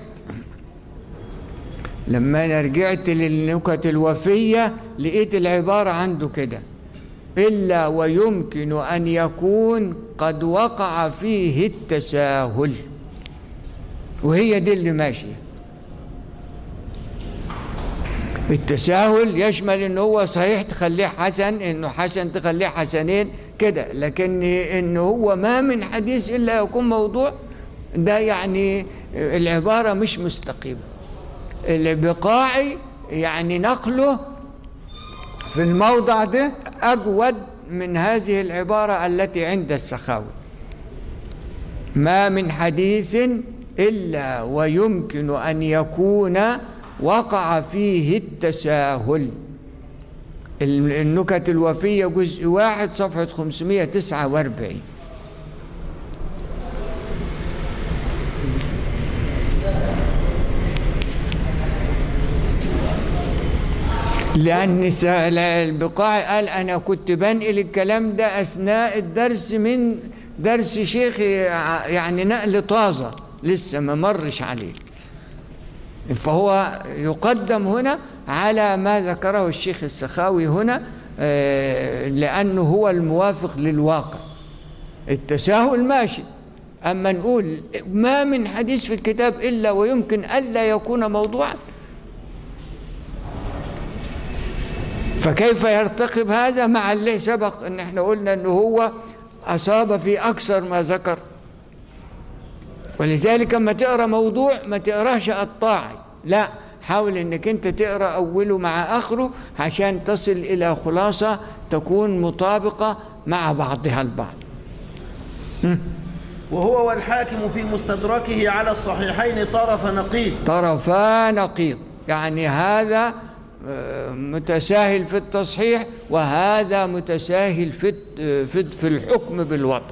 لما انا رجعت للنكت الوفيه لقيت العباره عنده كده الا ويمكن ان يكون قد وقع فيه التساهل وهي دي اللي ماشيه التساهل يشمل ان هو صحيح تخليه حسن انه حسن تخليه حسنين كده لكن ان هو ما من حديث الا يكون موضوع ده يعني العباره مش مستقيمه البقاعي يعني نقله في الموضع ده اجود من هذه العباره التي عند السخاوي ما من حديث الا ويمكن ان يكون وقع فيه التساهل النكت الوفية جزء واحد صفحة 549 لأن البقاعي قال أنا كنت بنقل الكلام ده أثناء الدرس من درس شيخي يعني نقل طازة لسه ما مرش عليه فهو يقدم هنا على ما ذكره الشيخ السخاوي هنا لأنه هو الموافق للواقع التساهل ماشي أما نقول ما من حديث في الكتاب إلا ويمكن ألا يكون موضوعا فكيف يرتقب هذا مع اللي سبق ان احنا قلنا انه هو اصاب في اكثر ما ذكر ولذلك اما تقرا موضوع ما تقراش قطاعي لا حاول انك انت تقرا اوله مع اخره عشان تصل الى خلاصه تكون مطابقه مع بعضها البعض وهو والحاكم في مستدركه على الصحيحين طرف نقيض طرفا نقيض يعني هذا متساهل في التصحيح وهذا متساهل في في في الحكم بالوضع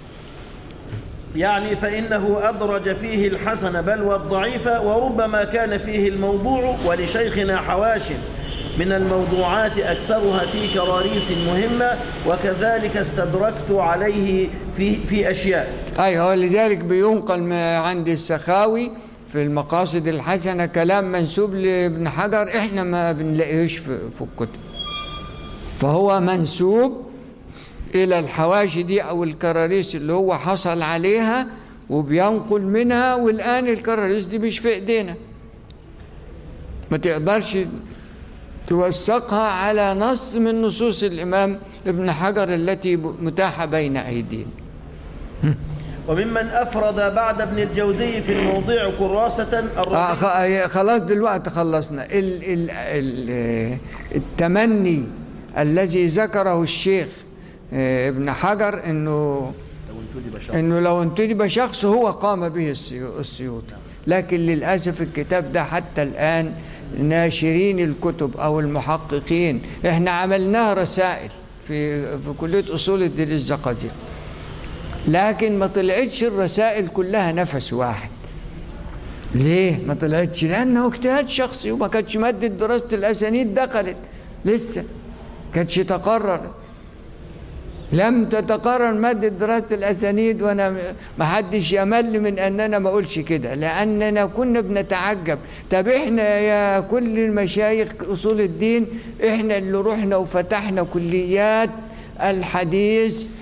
يعني فإنه أدرج فيه الحسن بل والضعيف وربما كان فيه الموضوع ولشيخنا حواش من الموضوعات أكثرها في كراريس مهمة وكذلك استدركت عليه في, في أشياء أيوة لذلك بينقل عند السخاوي في المقاصد الحسنة كلام منسوب لابن حجر احنا ما بنلاقيهش في, في الكتب فهو منسوب إلى الحواشي دي أو الكراريس اللي هو حصل عليها وبينقل منها والآن الكراريس دي مش في إيدينا ما تقدرش توثقها على نص من نصوص الإمام ابن حجر التي متاحة بين أيدينا وممن أفرد بعد ابن الجوزي في الموضع كراسة آه خلاص دلوقتي خلصنا ال ال ال التمني الذي ذكره الشيخ ابن حجر انه انه لو انتدب شخص هو قام به السيوطي لكن للاسف الكتاب ده حتى الان ناشرين الكتب او المحققين احنا عملناها رسائل في في كليه اصول الدين الزقازيق لكن ما طلعتش الرسائل كلها نفس واحد ليه ما طلعتش لانه اجتهاد شخصي وما كانتش ماده دراسه الاسانيد دخلت لسه كانتش تقررت لم تتقرر مادة دراسة الأسانيد وأنا ما حدش يمل من أننا ما أقولش كده لأننا كنا بنتعجب طب إحنا يا كل المشايخ أصول الدين إحنا اللي رحنا وفتحنا كليات الحديث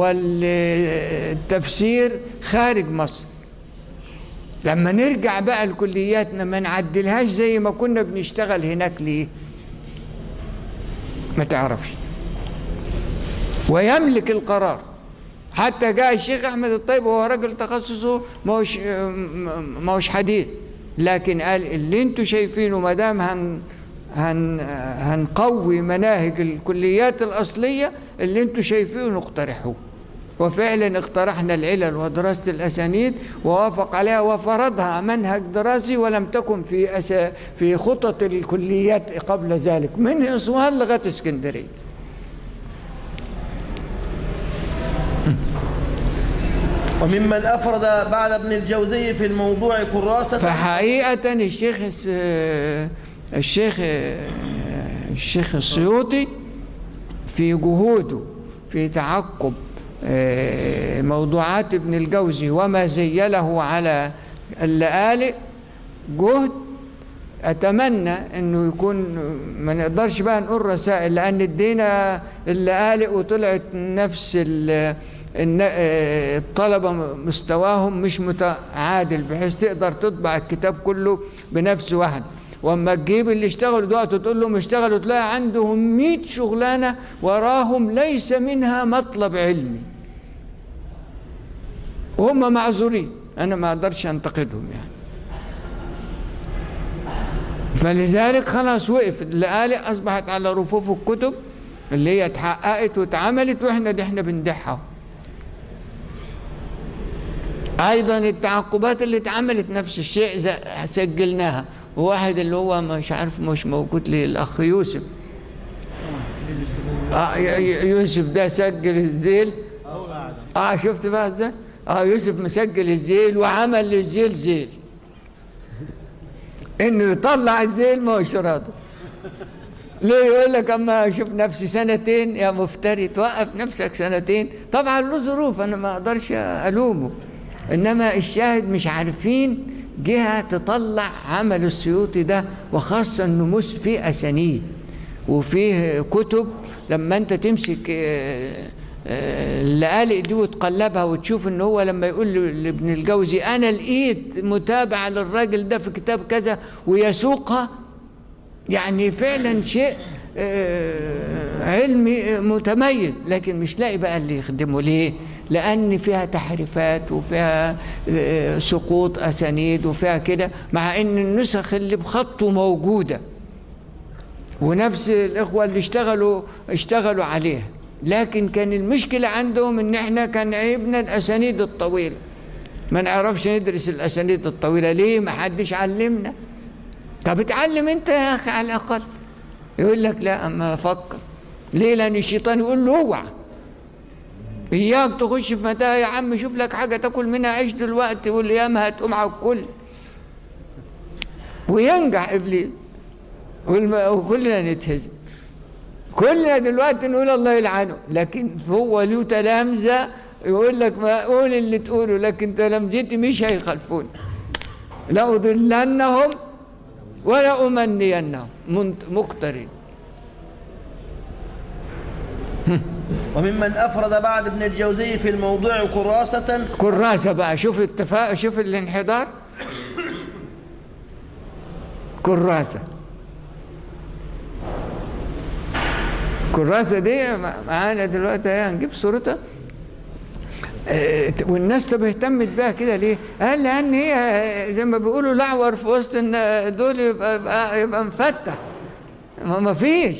والتفسير خارج مصر لما نرجع بقى لكلياتنا ما نعدلهاش زي ما كنا بنشتغل هناك ليه ما تعرفش ويملك القرار حتى جاء الشيخ احمد الطيب وهو راجل تخصصه ما هوش ما هوش حديث لكن قال اللي انتوا شايفينه ما دام هن هن هنقوي مناهج الكليات الاصليه اللي انتوا شايفينه اقترحوه وفعلا اقترحنا العلل ودراسة الأسانيد ووافق عليها وفرضها منهج دراسي ولم تكن في أسا في خطط الكليات قبل ذلك من أسوان لغاية اسكندرية وممن أفرد بعد ابن الجوزي في الموضوع كراسة فحقيقة الشيخ الس- الشيخ الشيخ السيوطي في جهوده في تعقب آه، موضوعات ابن الجوزي وما زيله على اللآلئ جهد أتمنى إنه يكون ما نقدرش بقى نقول رسائل لأن ادينا اللآلئ وطلعت نفس ال- الن- آه، الطلبة مستواهم مش متعادل بحيث تقدر تطبع الكتاب كله بنفس واحد واما تجيب اللي اشتغلوا دلوقتي تقول لهم اشتغلوا تلاقي عندهم 100 شغلانه وراهم ليس منها مطلب علمي وهم معذورين انا ما اقدرش انتقدهم يعني فلذلك خلاص وقف اللآلئ اصبحت على رفوف الكتب اللي هي اتحققت واتعملت واحنا دي احنا بندحها ايضا التعقبات اللي اتعملت نفس الشيء ز- سجلناها وواحد اللي هو مش عارف مش موجود لي الاخ يوسف آه ي- ي- يوسف ده سجل الزيل اه شفت بقى ازاي اه يوسف مسجل الزيل وعمل للزيل زيل انه يطلع الزيل ما هوش راضي ليه يقول لك اما اشوف نفسي سنتين يا مفتري توقف نفسك سنتين طبعا له ظروف انا ما اقدرش الومه انما الشاهد مش عارفين جهه تطلع عمل السيوطي ده وخاصه انه مس فيه اسانيد وفيه كتب لما انت تمسك آه، آه، اللآلئ دي وتقلبها وتشوف ان هو لما يقول ل- لابن الجوزي انا لقيت متابعه للراجل ده في كتاب كذا ويسوقها يعني فعلا شيء آه، علمي آه، متميز لكن مش لاقي بقى اللي يخدمه ليه لان فيها تحريفات وفيها آه، سقوط اسانيد وفيها كده مع ان النسخ اللي بخطه موجوده ونفس الاخوه اللي اشتغلوا اشتغلوا عليها لكن كان المشكله عندهم ان احنا كان عيبنا الاسانيد الطويله ما نعرفش ندرس الاسانيد الطويله ليه ما حدش علمنا طب اتعلم انت يا اخي على الاقل يقول لك لا اما افكر ليه لان الشيطان يقول له اوعى اياك تخش في متاهه يا عم شوف لك حاجه تاكل منها عيش دلوقتي والايام هتقوم على الكل وينجح ابليس والم- وكلنا نتهزم كلنا دلوقتي نقول الله يلعنه لكن هو له تلامذه يقول لك ما قول اللي تقوله لكن تلامذتي مش هيخالفوني لأضلنهم ولا أمنينهم منت- مقترن وممن أفرد بعد ابن الجوزي في الموضوع كراسة كراسة بقى شوف التفاء شوف الانحدار كراسة كراسة دي معانا دلوقتي اهي هنجيب صورتها آه، والناس طب اهتمت بيها كده ليه؟ قال لان هي زي ما بيقولوا لعور في وسط الن- دول يبقى يبقى, يبقى مفتح ما ما فيش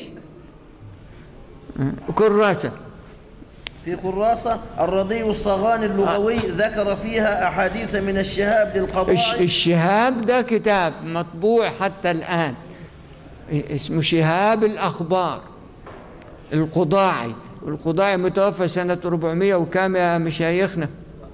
آه، كراسه في كراسة الرضي الصغان اللغوي ذكر فيها أحاديث من الشهاب الش- للقضاء الشهاب ده كتاب مطبوع حتى الآن اسمه شهاب الأخبار القضاعي والقضاعي متوفى سنة 400 وكام يا مشايخنا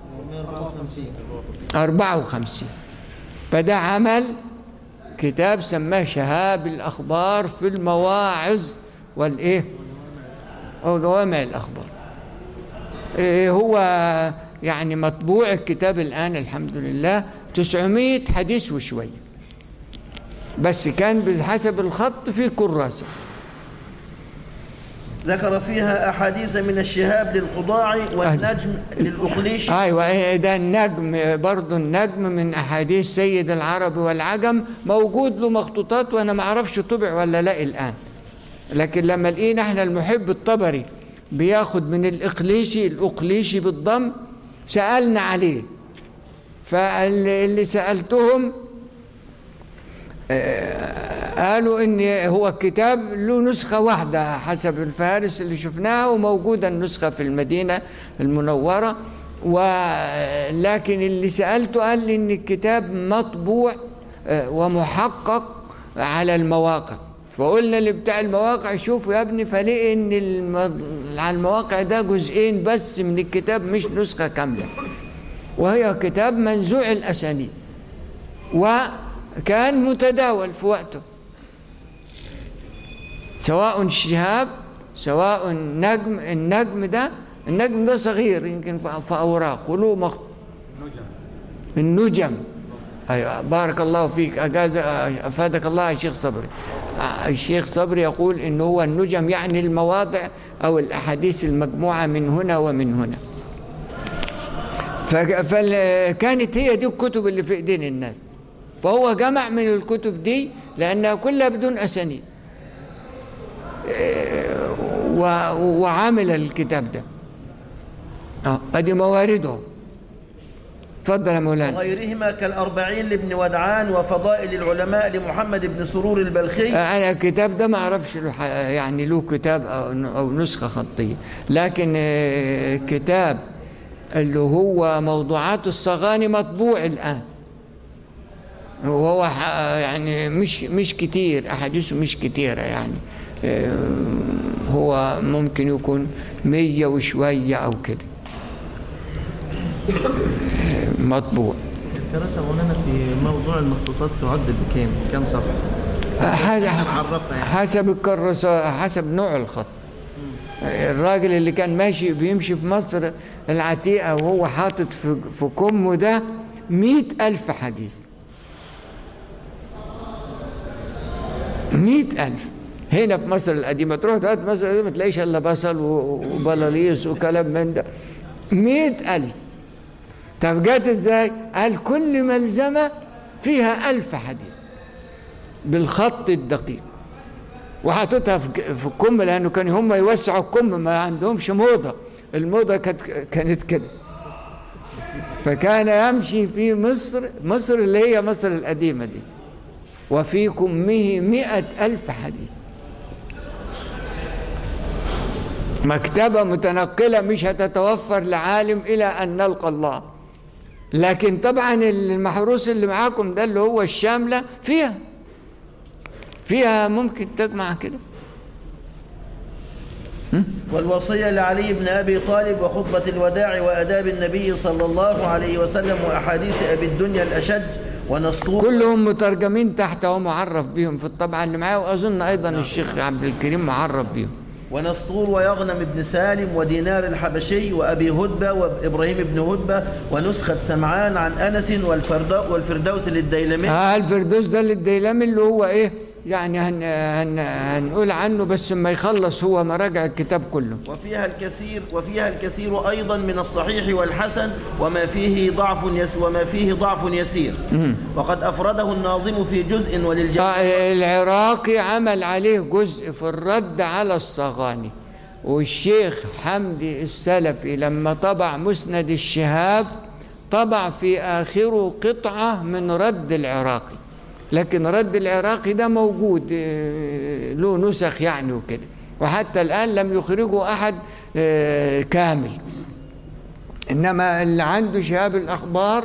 54 فده عمل كتاب سماه شهاب الأخبار في المواعظ والإيه أو جوامع الأخبار إيه هو يعني مطبوع الكتاب الآن الحمد لله 900 حديث وشوية بس كان بحسب الخط في كراسة ذكر فيها أحاديث من الشهاب للقضاع والنجم للأخليش ايوه إيه ده النجم برضه النجم من احاديث سيد العرب والعجم موجود له مخطوطات وانا ما اعرفش طبع ولا لا الان لكن لما لقينا احنا المحب الطبري بياخد من الاقليشي الاقليشي بالضم سالنا عليه فاللي سالتهم قالوا ان هو الكتاب له نسخة واحدة حسب الفهارس اللي شفناها وموجودة النسخة في المدينة المنورة ولكن اللي سألته قال لي ان الكتاب مطبوع آه، ومحقق على المواقع فقلنا لبتاع المواقع شوفوا يا ابني فلقي ان الم... على المواقع ده جزئين بس من الكتاب مش نسخة كاملة وهي كتاب منزوع الأسانيد وكان متداول في وقته سواء شهاب سواء نجم النجم ده النجم ده صغير يمكن في في أوراق وله مخ... النجم أيوة بارك الله فيك أجاز أفادك الله يا شيخ صبري الشيخ صبري يقول إن هو النجم يعني المواضع أو الأحاديث المجموعة من هنا ومن هنا فكانت هي دي الكتب اللي في ايدين الناس فهو جمع من الكتب دي لانها كلها بدون اسانيد إيه، و- وعامل الكتاب ده اه ادي موارده اتفضل يا مولانا وغيرهما كالأربعين لابن ودعان وفضائل العلماء لمحمد بن سرور البلخي آه، انا الكتاب ده ما اعرفش له ح- يعني له كتاب او أو نسخه خطيه لكن آه، كتاب اللي هو موضوعات الصغاني مطبوع الان وهو ح- يعني مش مش كتير احاديثه مش كتيره يعني آه، هو ممكن يكون مية وشوية أو كده آه، مطبوع الكراسة مولانا في موضوع المخطوطات تعد بكام؟ كم صفحة؟ حاجة عرفنا يعني. حسب الكراسة حسب نوع الخط الراجل اللي كان ماشي بيمشي في مصر العتيقة وهو حاطط في في كمه ده مئة ألف حديث مئة ألف هنا في مصر القديمة تروح دلوقتي مصر القديمة ما تلاقيش إلا بصل و- وبلاليص وكلام من ده مئة ألف طب جت إزاي؟ قال كل ملزمة فيها ألف حديث بالخط الدقيق وحاططها في في الكم لانه كانوا هم يوسعوا الكم ما عندهمش موضه الموضه كانت كانت كده فكان يمشي في مصر مصر اللي هي مصر القديمه دي وفي كمه مئة ألف حديث مكتبة متنقلة مش هتتوفر لعالم إلى أن نلقى الله لكن طبعا المحروس اللي معاكم ده اللي هو الشاملة فيها فيها ممكن تجمع كده والوصية لعلي بن أبي طالب وخطبة الوداع وأداب النبي صلى الله عليه وسلم وأحاديث أبي الدنيا الأشج ونسطور كلهم مترجمين تحت ومعرف بهم في الطبعة اللي معاه وأظن أيضا الشيخ عبد الكريم معرف بهم ونسطور ويغنم بن سالم ودينار الحبشي وأبي هدبة وإبراهيم بن هدبة ونسخة سمعان عن أنس والفردو والفردوس للديلمي آه الفردوس ده للديلمي اللي هو إيه يعني هن هن هنقول عنه بس ما يخلص هو مراجع الكتاب كله وفيها الكثير وفيها الكثير أيضا من الصحيح والحسن وما فيه ضعف يس وما فيه ضعف يسير وقد أفرده الناظم في جزء وللجميع آه، العراقي عمل عليه جزء في الرد على الصغاني والشيخ حمدي السلفي لما طبع مسند الشهاب طبع في آخره قطعة من رد العراقي لكن رد العراقي ده موجود آه، له نسخ يعني وكده وحتى الآن لم يخرجه أحد آه، كامل إنما اللي عنده شهاب الأخبار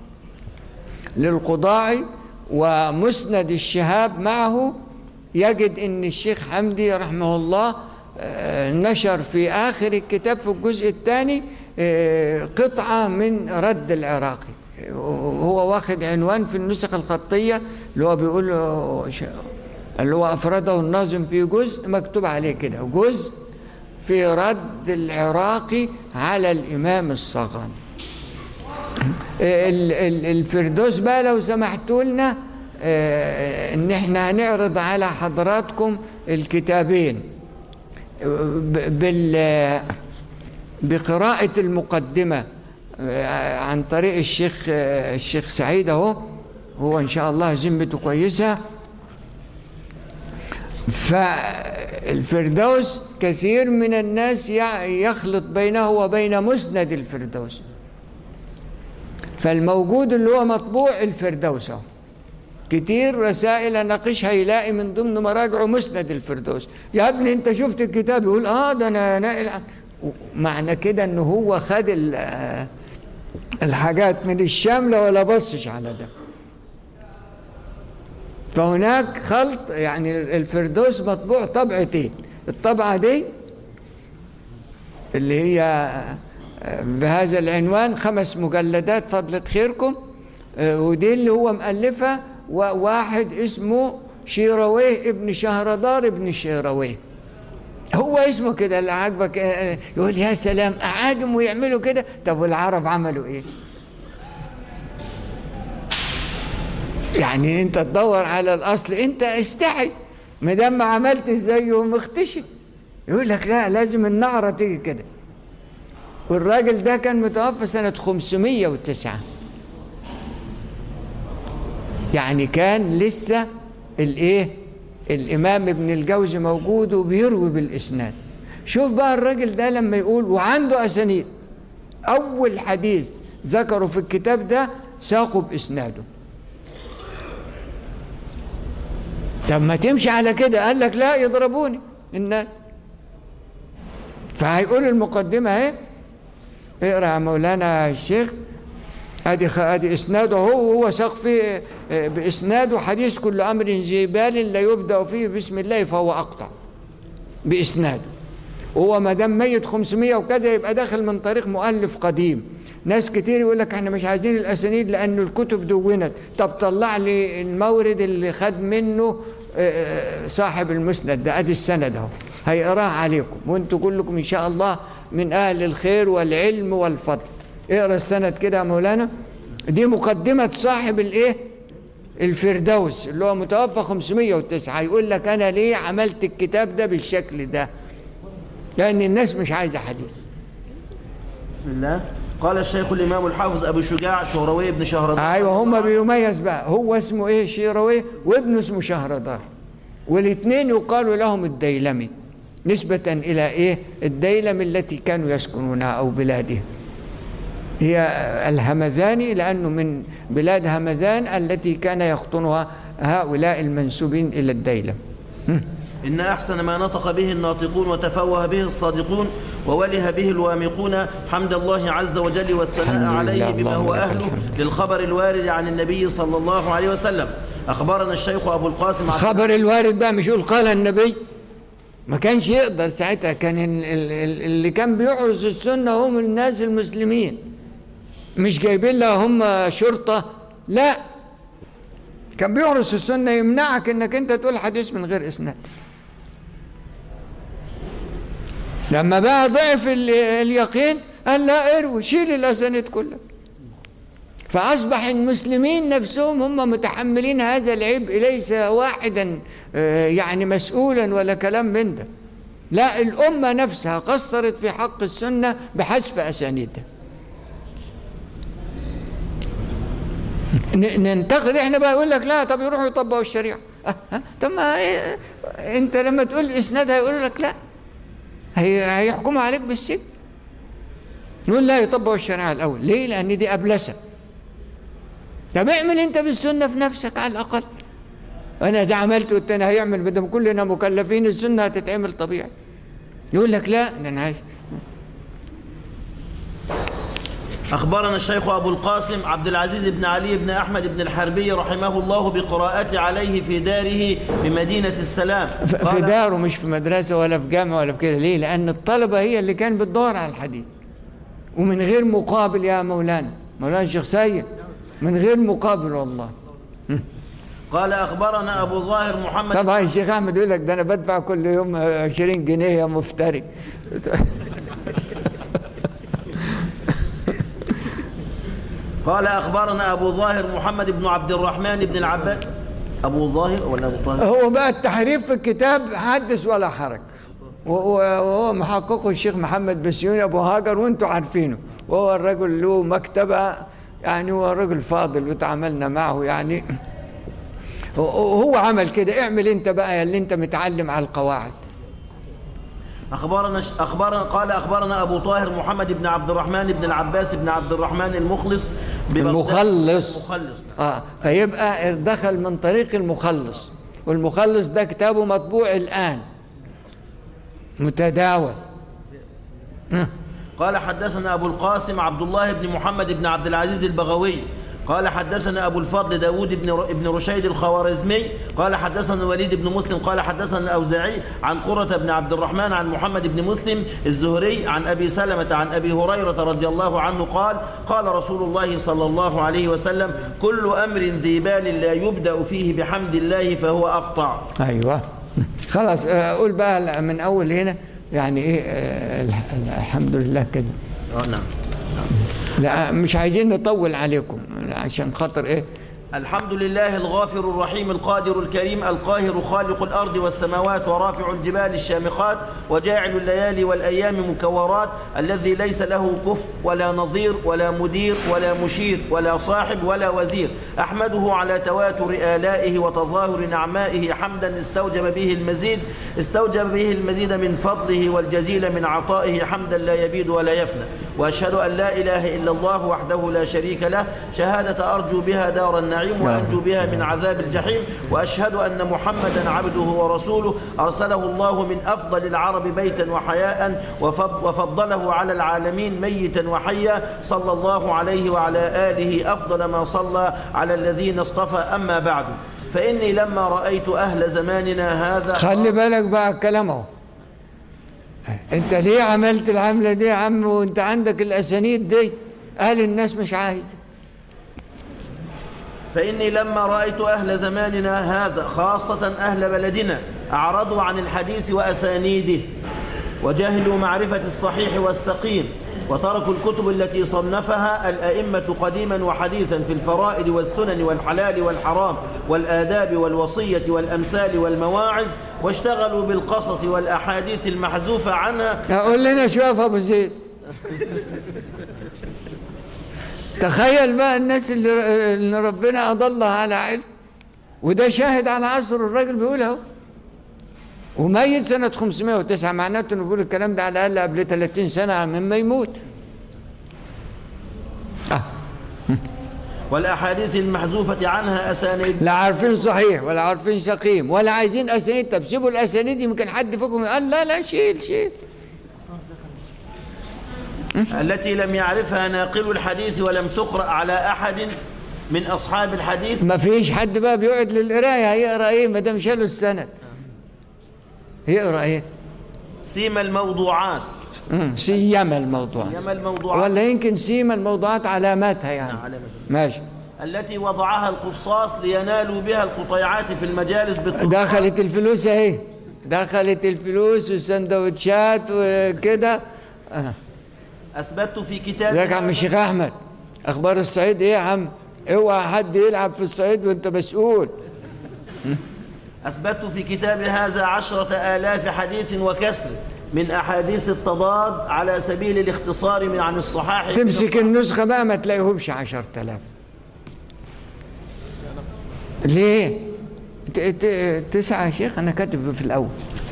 للقضاعي ومسند الشهاب معه يجد ان الشيخ حمدي رحمه الله آه، نشر في اخر الكتاب في الجزء الثاني آه، قطعه من رد العراقي هو واخد عنوان في النسخ الخطيه اللي هو بيقول له ش- اللي هو افرده الناظم في جزء مكتوب عليه كده جزء في رد العراقي على الامام الصغاني ال- ال- الفردوس بقى لو سمحتوا لنا آه، ان احنا هنعرض على حضراتكم الكتابين ب- بال بقراءة المقدمة آه، عن طريق الشيخ آه، الشيخ سعيد اهو هو ان شاء الله ذمته كويسه فالفردوس كثير من الناس يع- يخلط بينه وبين مسند الفردوس فالموجود اللي هو مطبوع الفردوس اهو كتير رسائل اناقشها يلاقي من ضمن مراجعه مسند الفردوس يا ابني انت شفت الكتاب يقول اه ده انا ناقل عن- معنى كده ان هو خد ال- آه، الحاجات من الشامله ولا بصش على ده فهناك خلط يعني الفردوس مطبوع طبعتين الطبعه دي اللي هي آه، بهذا العنوان خمس مجلدات فضلة خيركم آه، ودي اللي هو مؤلفها وواحد اسمه شيرويه ابن شهردار ابن شيرويه هو اسمه كده اللي عاجبك آه، آه، يقول يا سلام أعاجم ويعملوا كده طب والعرب عملوا ايه يعني انت تدور على الاصل انت استحي ما دام ما عملتش زيه مختشي يقول لك لا لازم النعرة تيجي كده والراجل ده كان متوفى سنة 509 يعني كان لسه الايه الامام ابن الجوزي موجود وبيروي بالاسناد شوف بقى الراجل ده لما يقول وعنده اسانيد اول حديث ذكره في الكتاب ده ساقه باسناده طب ما تمشي على كده قال لك لا يضربوني الناس فهيقول المقدمة اهي اقرا يا مولانا الشيخ ادي خ- ادي اسناده هو هو ساق فيه آه، باسناده حديث كل امر جبال لا يبدا فيه بسم الله فهو اقطع باسناده هو ما دام ميت 500 وكذا يبقى داخل من طريق مؤلف قديم ناس كتير يقول لك احنا مش عايزين الاسانيد لان الكتب دونت طب طلع لي المورد اللي خد منه آه، صاحب المسند ده ادي السند اهو هيقراه عليكم وانتوا كلكم ان شاء الله من اهل الخير والعلم والفضل اقرا السند كده يا مولانا دي مقدمه صاحب الايه الفردوس اللي هو متوفى 509 يقول لك انا ليه عملت الكتاب ده بالشكل ده لان الناس مش عايزه حديث بسم الله قال الشيخ الإمام الحافظ أبو شجاع شهروي بن شهردار ايوه هم بيميز بقى هو اسمه ايه شيرويه وابنه اسمه شهردار والاثنين يقال لهم الديلمي نسبة إلى إيه الديلم التي كانوا يسكنونها أو بلادهم هي الهمذاني لأنه من بلاد همذان التي كان يخطنها هؤلاء المنسوبين إلى الديلم إن أحسن ما نطق به الناطقون وتفوه به الصادقون ووله به الوامقون حمد الله عز وجل الحمد والثناء لله، عليه بما اللهم هو لك أهله الحمد. للخبر الوارد عن النبي صلى الله عليه وسلم أخبرنا الشيخ أبو القاسم عبد خبر الوارد بقى مش يقول قال النبي ما كانش يقدر ساعتها كان ال- ال- ال- اللي كان بيحرس السنة هم الناس المسلمين مش جايبين لها هم شرطة لا كان بيحرس السنة يمنعك انك انت تقول حديث من غير اسناد لما بقى ضعف ال- اليقين قال لا اروي شيل الاسانيد كلها فأصبح المسلمين نفسهم هم متحملين هذا العبء ليس واحدا آه، يعني مسؤولا ولا كلام من ده لا الأمة نفسها قصرت في حق السنة بحذف أسانيدها ن- ننتقد احنا بقى يقول لك لا طب يروحوا يطبقوا الشريعة أه، أه، طب ما إيه، انت لما تقول اسناد هيقولوا لك لا هي هيحكموا عليك بالسجن نقول لا يطبقوا الشريعة الأول ليه لأن دي أبلسة طب اعمل انت بالسنه في نفسك على الاقل انا اذا عملت والتاني هيعمل بدل كلنا مكلفين السنه هتتعمل طبيعي يقول لك لا ده انا عايز أخبرنا الشيخ أبو القاسم عبد العزيز بن علي بن أحمد بن الحربي رحمه الله بقراءة عليه في داره بمدينة السلام ف- في قال- داره مش في مدرسه ولا في جامعه ولا في كده ليه لان الطلبه هي اللي كان بتدور على الحديث ومن غير مقابل يا مولانا مولانا الشيخ سيد من غير مقابل والله قال أخبرنا أبو ظاهر محمد طبعا الشيخ احمد يقول لك ده انا بدفع كل يوم 20 جنيه يا مفتري قال أخبرنا أبو ظاهر محمد بن عبد الرحمن بن العباس أبو ظاهر ولا أبو طاهر هو بقى التحريف في الكتاب حدث ولا حرج و- و- وهو محققه الشيخ محمد بسيوني ابو هاجر وانتم عارفينه وهو الرجل له مكتبه يعني هو رجل فاضل وتعاملنا معه يعني هو- هو عمل كده اعمل انت بقى يا اللي انت متعلم على القواعد أخبرنا أخبرنا قال أخبرنا أبو طاهر محمد بن عبد الرحمن بن العباس بن عبد الرحمن المخلص ببغداد. المخلص المخلص نعم. اه فيبقى دخل من طريق المخلص والمخلص ده كتابه مطبوع الآن متداول قال حدثنا أبو القاسم عبد الله بن محمد بن عبد العزيز البغوي قال حدثنا أبو الفضل داود بن بن رشيد الخوارزمي قال حدثنا الوليد بن مسلم قال حدثنا الأوزاعي عن قرة بن عبد الرحمن عن محمد بن مسلم الزهري عن أبي سلمة عن أبي هريرة رضي الله عنه قال قال رسول الله صلى الله عليه وسلم كل أمر ذي بال لا يبدأ فيه بحمد الله فهو أقطع ايوه خلاص آه، قول بقى من اول هنا يعني ايه آه، الح- الحمد لله كده آه، نعم لا مش عايزين نطول عليكم عشان خاطر ايه الحمد لله الغافر الرحيم القادر الكريم القاهر خالق الأرض والسماوات ورافع الجبال الشامخات وجاعل الليالي والأيام مكورات الذي ليس له كفء ولا نظير ولا مدير ولا مشير ولا صاحب ولا وزير أحمده على تواتر آلائه وتظاهر نعمائه حمدا استوجب به المزيد استوجب به المزيد من فضله والجزيل من عطائه حمدا لا يبيد ولا يفنى وأشهد أن لا إله إلا الله وحده لا شريك له شهادة أرجو بها دار النعيم وأنجو بها من عذاب الجحيم وأشهد أن محمدا عبده ورسوله أرسله الله من أفضل العرب بيتا وحياء وفض- وفضله على العالمين ميتا وحيا صلى الله عليه وعلى آله أفضل ما صلى على الذين اصطفى أما بعد فإني لما رأيت أهل زماننا هذا خلي بالك بقى الكلام اهو انت ليه عملت العملة دي يا عم وانت عندك الاسانيد دي قال الناس مش عايزه فإني لما رأيت أهل زماننا هذا خاصة أهل بلدنا أعرضوا عن الحديث وأسانيده وجهلوا معرفة الصحيح والسقيم وتركوا الكتب التي صنفها الأئمة قديما وحديثا في الفرائض والسنن والحلال والحرام والآداب والوصية والأمثال والمواعظ واشتغلوا بالقصص والأحاديث المحذوفة عنها قول لنا شوف ابو زيد تخيل بقى الناس اللي اللي ربنا اضلها على علم وده شاهد على عصر الراجل بيقول اهو وميت سنة 509 معناته انه بيقول الكلام ده على الاقل قبل 30 سنة مما يموت اه والأحاديث المحذوفة عنها أسانيد لا عارفين صحيح ولا عارفين سقيم ولا عايزين اسانيد طب سيبوا الاسانيد يمكن حد فيكم قال لا لا شيل شيل التي لم يعرفها ناقل الحديث ولم تقرأ على أحد من أصحاب الحديث ما فيش حد بقى بيقعد للقرايه هيقرا ايه ما دام شالوا السند يقرا ايه سيما الموضوعات مم، سيما الموضوع سيما الموضوعات ولا يمكن سيما الموضوعات علاماتها يعني علامة. ماشي التي وضعها القصاص لينالوا بها القطيعات في المجالس بالطرق دخلت الفلوس اهي دخلت الفلوس والسندوتشات وكده آه. أثبتت في كتاب ازيك يا عم الشيخ احمد اخبار الصعيد ايه يا عم اوعى حد يلعب في الصعيد وانت مسؤول أثبتت في كتاب هذا عشرة آلاف حديث وكسر من أحاديث التضاد على سبيل الاختصار من عن الصحاح تمسك النسخة بقى ما تلاقيهمش عشر تلاف ليه ت- ت- تسعة يا شيخ أنا كاتب في الأول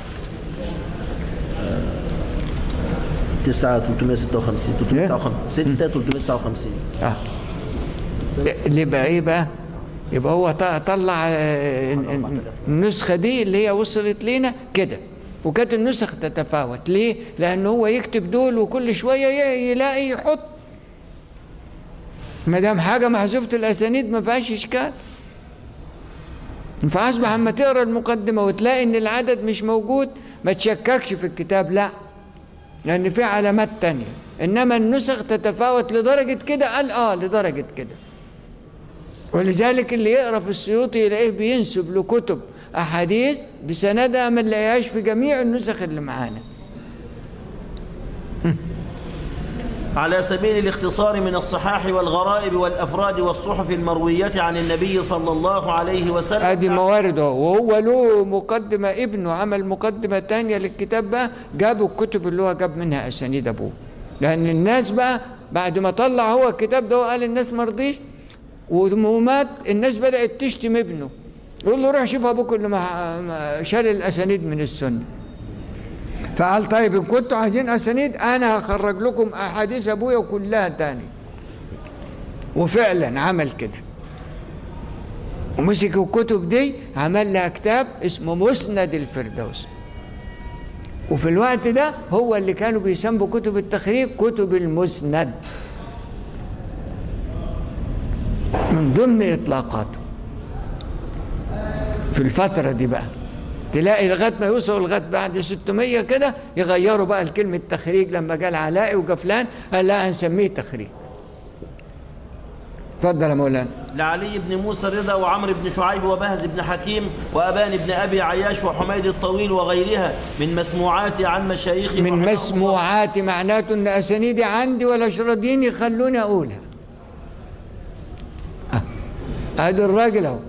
تسعة 356 359 6 359 اه اللي بقى ايه بقى يبقى هو ط- طلع آه، ال- ال- النسخة دي اللي هي وصلت لنا كده وكانت النسخ تتفاوت ليه؟ لأن هو يكتب دول وكل شوية ي- يلاقي يحط ما دام حاجة محذوفة الأسانيد ما فيهاش إشكال فأصبح أما تقرأ المقدمة وتلاقي إن العدد مش موجود ما تشككش في الكتاب لا لأن في علامات تانية إنما النسخ تتفاوت لدرجة كده قال آه لدرجة كده ولذلك اللي يقرأ في السيوطي يلاقيه بينسب له كتب أحاديث بسندها ما نلاقيهاش في جميع النسخ اللي معانا على سبيل الاختصار من الصحاح والغرائب والأفراد والصحف المروية عن النبي صلى الله عليه وسلم ادي موارد اهو وهو له مقدمة ابنه عمل مقدمة تانية للكتاب بقى جابوا الكتب اللي هو جاب منها أسانيد أبوه لأن الناس بقى بعد ما طلع هو الكتاب ده وقال الناس ما رضيش ومات الناس بدأت تشتم ابنه يقول له روح شوف أبوك اللي ما ما شال الأسانيد من السنة فقال طيب إن كنتوا عايزين أسانيد أنا هخرج لكم أحاديث أبويا كلها تاني وفعلا عمل كده ومسك الكتب دي عمل لها كتاب اسمه مسند الفردوس وفي الوقت ده هو اللي كانوا بيسموا كتب التخريج كتب المسند من ضمن اطلاقاته في الفترة دي بقى تلاقي لغاية ما يوصلوا لغاية بعد 600 كده يغيروا بقى الكلمة تخريج لما قال علائي وقفلان قال لا هنسميه تخريج اتفضل يا مولانا لعلي بن موسى الرضا وعمرو بن شعيب وبهز بن حكيم وأبان بن أبي عياش وحميد الطويل وغيرها من مسموعات عن مشايخ من رحمهم الله. مسموعات معناته ان اسانيدي عندي ولا راضيين يخلوني اقولها آه. ادي الراجل اهو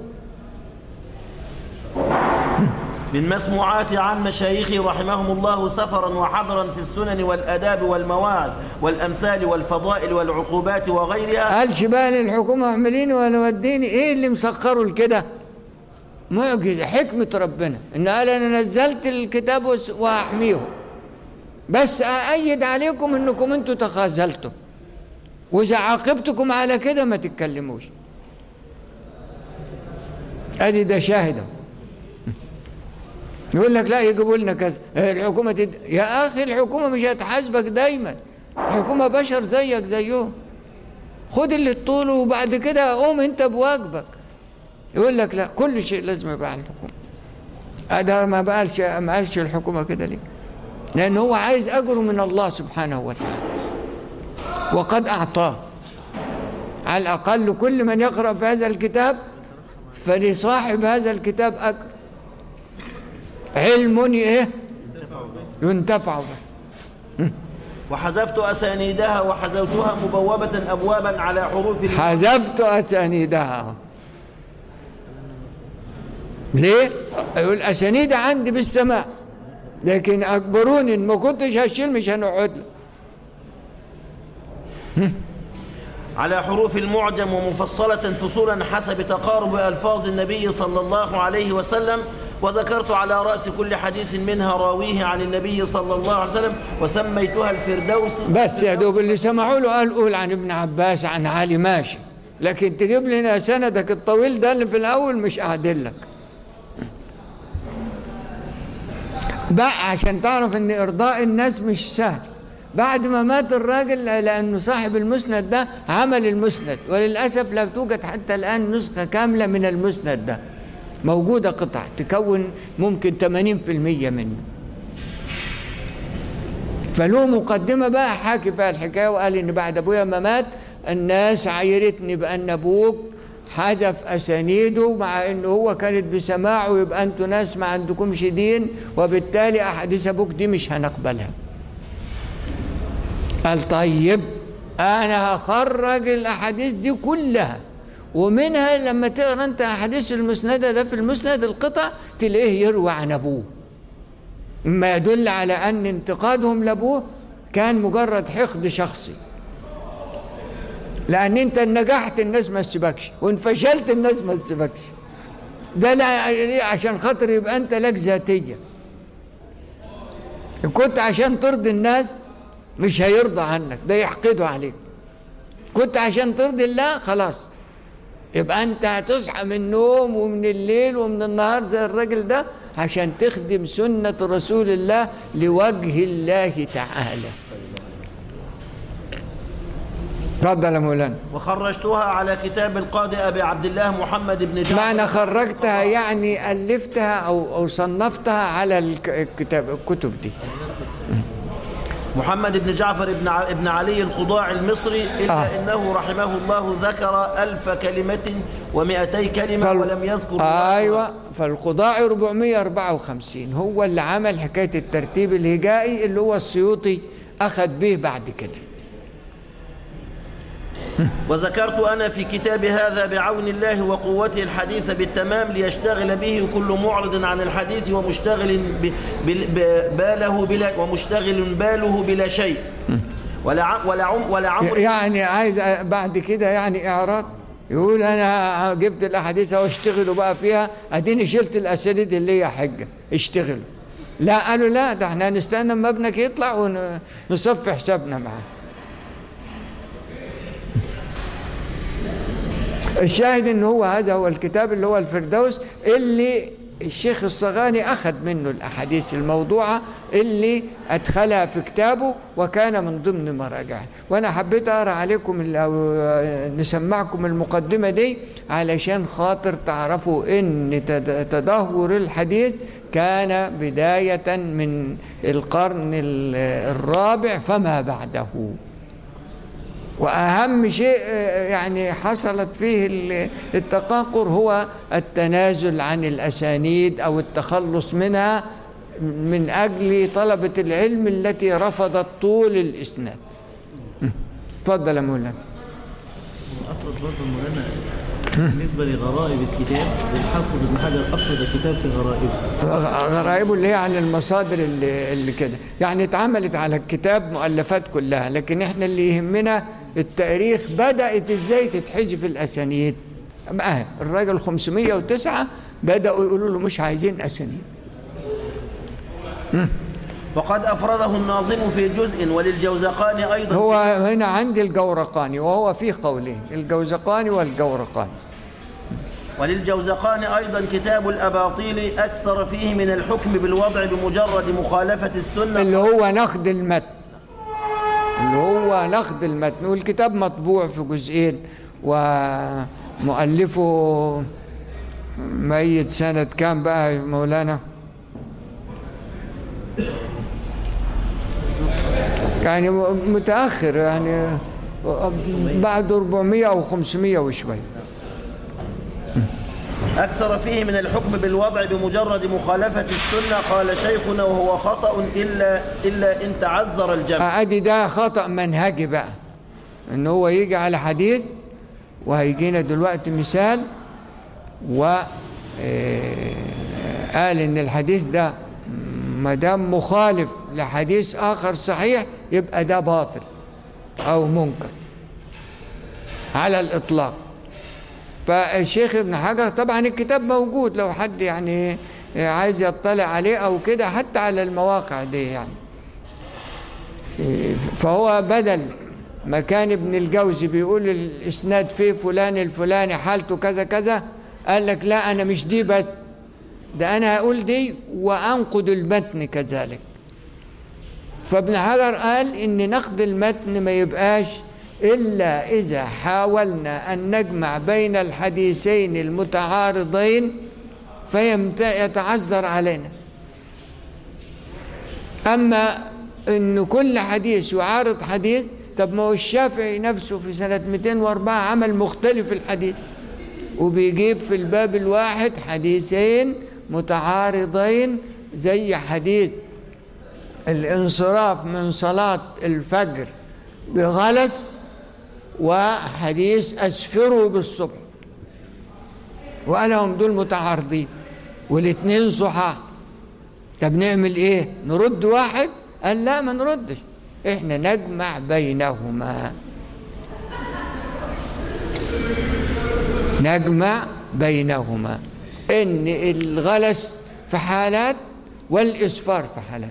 من مسموعات عن مشايخه رحمهم الله سفرا وحضرا في السنن والأداب والمواعظ والأمثال والفضائل والعقوبات وغيرها قالش بقى للحكومة اعمليني ولا وديني ايه اللي مسخره لكده معجزة حكمة ربنا ان قال انا نزلت الكتاب وس- واحميه بس أأيد عليكم انكم انتوا تخاذلتم واذا عاقبتكم على كده ما تتكلموش ادي ده شاهد اهو. يقول لك لا يجيبوا لنا كذا الحكومة تد... يا اخي الحكومة مش هتحاسبك دايما الحكومة بشر زيك زيهم خد اللي تطوله وبعد كده قوم انت بواجبك يقول لك لا كل شيء لازم يبقى على الحكومه هذا ما قالش ما قالش الحكومه كده ليه لان هو عايز اجره من الله سبحانه وتعالى وقد اعطاه على الاقل كل من يقرا في هذا الكتاب فلصاحب هذا الكتاب اجر علم ايه ينتفع به وحذفت أسانيدها وحذوتها مبوبة أبوابا على حروف الم- حذفت أسانيدها ليه؟ يقول أسانيد عندي بالسماع لكن أكبروني إن ما كنتش هشيل مش هنقعد له على حروف المعجم ومفصلة فصولا حسب تقارب ألفاظ النبي صلى الله عليه وسلم وذكرت على رأس كل حديث منها راويه عن النبي صلى الله عليه وسلم وسميتها الفردوس بس يا دوب اللي سمعوا له قال قول عن ابن عباس عن علي ماشي لكن تجيب لنا سندك الطويل ده اللي في الأول مش قاعدين لك بقى عشان تعرف ان ارضاء الناس مش سهل بعد ما مات الراجل لانه صاحب المسند ده عمل المسند وللاسف لا توجد حتى الان نسخه كامله من المسند ده موجوده قطع تكون ممكن 80% منه فله مقدمة بقى حاكي فيها الحكاية وقال إن بعد أبويا ما مات الناس عايرتني بأن أبوك حذف أسانيده مع إنه هو كانت بسماعه يبقى أنتوا ناس ما عندكمش دين وبالتالي أحاديث أبوك دي مش هنقبلها قال طيب أنا هخرج الأحاديث دي كلها ومنها لما تقرا أنت أحاديث المسندة ده في المسند القطع تلاقيه يروى عن أبوه ما يدل على أن انتقادهم لأبوه كان مجرد حقد شخصي لأن أنت إن نجحت الناس ما تسيبكش وإن فشلت الناس ما تسيبكش ده لا ليه؟ عشان خاطر يبقى أنت لك ذاتية إن كنت عشان ترضي الناس مش هيرضى عنك ده يحقدوا عليك كنت عشان ترضي الله خلاص يبقى انت هتصحى من النوم ومن الليل ومن النهار زي الراجل ده عشان تخدم سنة رسول الله لوجه الله تعالى تفضل يا مولانا وخرجتها على كتاب القاضي أبي عبد الله محمد بن جعفر معنى خرجتها يعني ألفتها أو, أو صنفتها على الك- الكتاب الكتب دي محمد بن جعفر بن ع- ابن علي القضاع المصري إلا آه. آه. إنه رحمه الله ذكر ألف كلمة ومئتي كلمة فال- ولم يذكر الله ايوه فالقضاء 454 هو اللي عمل حكايه الترتيب الهجائي اللي هو السيوطي اخذ به بعد كده وذكرت أنا في كتاب هذا بعون الله وقوته الحديث بالتمام ليشتغل به كل معرض عن الحديث ومشتغل ب- بال- ب- باله بلا ومشتغل باله بلا شيء ولا عم ولا عم ولا عمر يعني عايز بعد كده يعني اعراض يقول انا جبت الاحاديث واشتغلوا بقى فيها اديني شلت الاساليب اللي هي حجه اشتغلوا لا قالوا لا ده احنا هنستنى اما ابنك يطلع ونصفي حسابنا معاه الشاهد ان هو هذا هو الكتاب اللي هو الفردوس اللي الشيخ الصغاني اخذ منه الاحاديث الموضوعه اللي ادخلها في كتابه وكان من ضمن مراجعه وانا حبيت اقرا عليكم ال- أو نسمعكم المقدمه دي علشان خاطر تعرفوا ان تد- تدهور الحديث كان بدايه من القرن ال- الرابع فما بعده وأهم شيء آه، يعني حصلت فيه ال- التقاقر هو التنازل عن الأسانيد أو التخلص منها من أجل طلبة العلم التي رفضت طول الإسناد تفضل يا مولانا أفرض برضه مولانا بالنسبة لغرائب الكتاب للحافظ ابن حجر أفرد الكتاب في غرائبه غرائبه اللي هي عن المصادر اللي, اللي كده يعني اتعملت على الكتاب مؤلفات كلها لكن احنا اللي يهمنا التاريخ بدأت ازاي تتحذف الأسانيد أه الراجل 509 بدأوا يقولوا له مش عايزين أسانيد وقد أفرده الناظم في جزء وللجوزقان أيضا هو هنا عندي الجورقاني وهو فيه قولين الجوزقاني والجورقاني وللجوزقان أيضا كتاب الأباطيل أكثر فيه من الحكم بالوضع بمجرد مخالفة السنة اللي هو نقد المتن اللي هو نقد المتن والكتاب مطبوع في جزئين ومؤلفه ميت سنة كام بقى يا مولانا يعني متأخر يعني بعد 400 أو 500 وشوي أكثر فيه من الحكم بالوضع بمجرد مخالفة السنة قال شيخنا وهو خطأ إلا, إلا إن تعذر الجمع ادي ده خطأ منهجي بقى ان هو يجي على حديث وهيجينا دلوقتي مثال و آه، قال ان الحديث ده ما دام مخالف لحديث اخر صحيح يبقى ده باطل او منكر على الاطلاق فالشيخ ابن حجر طبعا الكتاب موجود لو حد يعني عايز يطلع عليه او كده حتى على المواقع دي يعني فهو بدل ما كان ابن الجوزي بيقول الاسناد فيه فلان الفلاني حالته كذا كذا قال لك لا انا مش دي بس ده انا هقول دي وانقد المتن كذلك فابن حجر قال ان نقد المتن ما يبقاش الا اذا حاولنا ان نجمع بين الحديثين المتعارضين فيتعذر علينا أما أن كل حديث يعارض حديث طب ما هو الشافعي نفسه في سنة 204 عمل مختلف الحديث وبيجيب في الباب الواحد حديثين متعارضين زي حديث الانصراف من صلاة الفجر بغلس وحديث أسفروا بالصبح وقالهم دول متعارضين والاثنين صحاح طب نعمل ايه نرد واحد قال لا ما نردش احنا نجمع بينهما نجمع بينهما ان الغلس في حالات والاسفار في حالات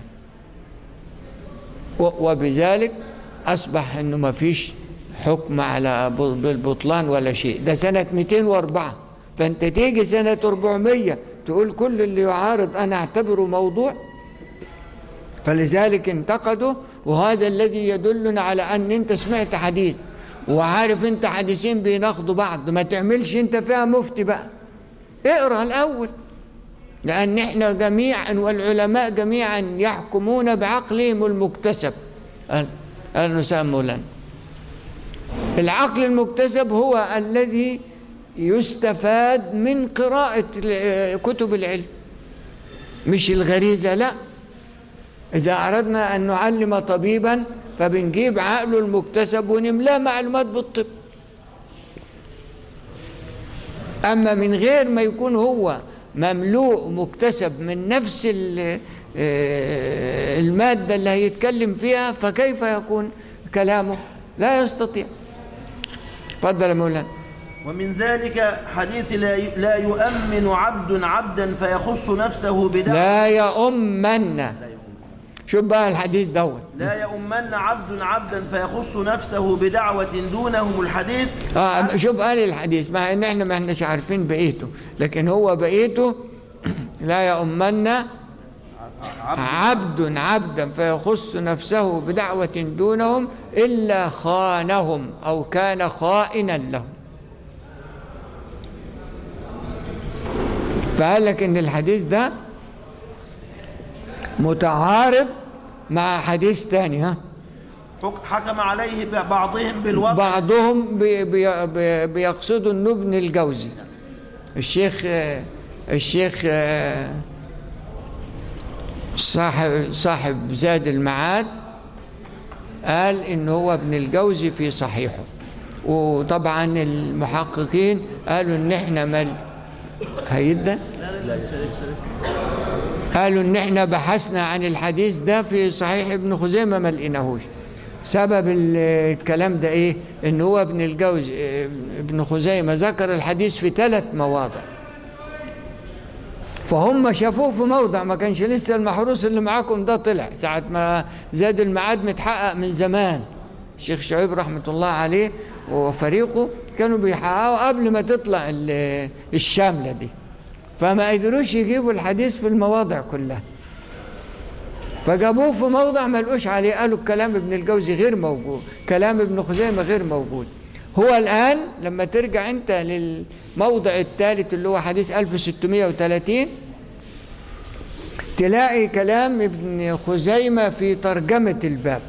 و- وبذلك اصبح انه ما فيش حكم على ب- بالبطلان ولا شيء ده سنة 204 فانت تيجي سنة 400 تقول كل اللي يعارض انا اعتبره موضوع فلذلك انتقدوا وهذا الذي يدلنا على ان انت سمعت حديث وعارف انت حديثين بيناقضوا بعض ما تعملش انت فيها مفتي بقى اقرا الاول لان احنا جميعا والعلماء جميعا يحكمون بعقلهم المكتسب اهلا وسهلا مولانا العقل المكتسب هو الذي يستفاد من قراءة كتب العلم مش الغريزة لا إذا أردنا أن نعلم طبيبا فبنجيب عقله المكتسب ونملاه معلومات بالطب أما من غير ما يكون هو مملوء مكتسب من نفس ال- آه، المادة اللي هيتكلم فيها فكيف يكون كلامه لا يستطيع تفضل يا مولانا ومن ذلك حديث لا لا يؤمن عبد عبدا فيخص نفسه بدعوة لا يؤمن شوف بقى الحديث دوت لا يؤمن عبد عبدا فيخص نفسه بدعوة دونهم الحديث اه شوف قال الحديث مع ان احنا ما احناش عارفين بقيته لكن هو بقيته لا يؤمن عبد عبدا فيخص نفسه بدعوة دونهم إلا خانهم أو كان خائنا لهم فقال لك إن الحديث ده متعارض مع حديث تاني ها حك- حكم عليه بعضهم بالوضع بعضهم بي بي بي بيقصدوا انه ابن الجوزي الشيخ آه، الشيخ آه، صاحب صاحب زاد المعاد قال ان هو ابن الجوزي في صحيحه وطبعا المحققين قالوا ان احنا مل هيدا لا لا لسه لسه لسه قالوا ان احنا بحثنا عن الحديث ده في صحيح ابن خزيمه ما لقيناهوش سبب ال- الكلام ده ايه ان هو ابن الجوز اه، ابن خزيمه ذكر الحديث في ثلاث مواضع فهم شافوه في موضع ما كانش لسه المحروس اللي معاكم ده طلع ساعة ما زاد الميعاد متحقق من زمان الشيخ شعيب رحمة الله عليه وفريقه كانوا بيحققوا قبل ما تطلع ال- الشاملة دي فما قدروش يجيبوا الحديث في المواضع كلها فجابوه في موضع ما لقوش عليه قالوا الكلام ابن الجوزي غير موجود كلام ابن خزيمة غير موجود هو الآن لما ترجع أنت للموضع الثالث اللي هو حديث 1630 تلاقي كلام ابن خزيمة في ترجمة الباب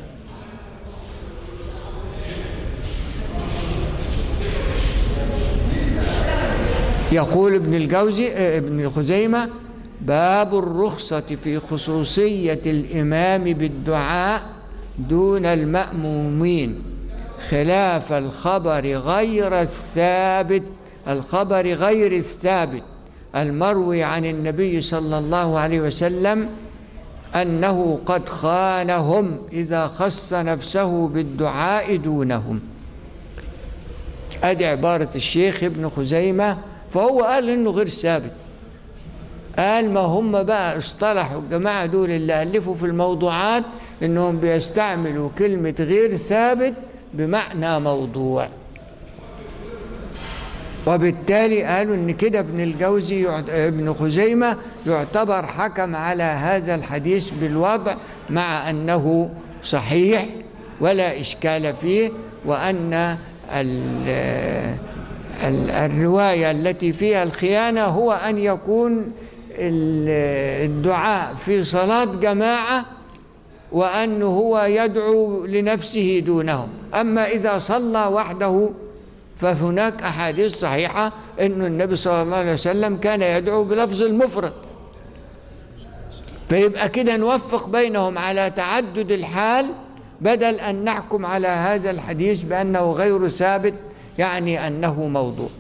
يقول ابن الجوزي آه، ابن خزيمة باب الرخصة في خصوصية الإمام بالدعاء دون المأمومين خلاف الخبر غير الثابت الخبر غير الثابت المروي عن النبي صلى الله عليه وسلم أنه قد خانهم إذا خص نفسه بالدعاء دونهم ادي عبارة الشيخ ابن خزيمة فهو قال انه غير ثابت قال ما هم بقى اصطلحوا الجماعة دول اللي ألفوا في الموضوعات انهم بيستعملوا كلمة غير ثابت بمعنى موضوع وبالتالي قالوا ان كده ابن الجوزي يعت- ابن خزيمة يعتبر حكم على هذا الحديث بالوضع مع انه صحيح ولا اشكال فيه وان ال- ال- الرواية التي فيها الخيانة هو ان يكون ال- الدعاء في صلاة جماعة وأنه هو يدعو لنفسه دونهم أما إذا صلى وحده فهناك أحاديث صحيحة أن النبي صلى الله عليه وسلم كان يدعو بلفظ المفرد فيبقى كده نوفق بينهم على تعدد الحال بدل أن نحكم على هذا الحديث بأنه غير ثابت يعني أنه موضوع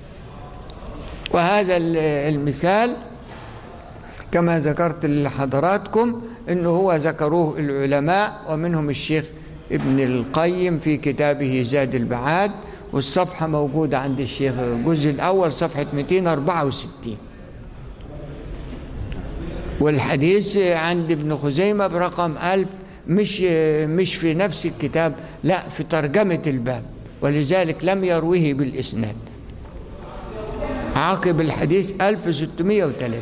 وهذا ال- المثال كما ذكرت لحضراتكم انه هو ذكروه العلماء ومنهم الشيخ ابن القيم في كتابه زاد البعاد والصفحة موجودة عند الشيخ الجزء الأول صفحة 264 والحديث عند ابن خزيمة برقم ألف مش مش في نفس الكتاب لا في ترجمة الباب ولذلك لم يرويه بالإسناد عقب الحديث 1630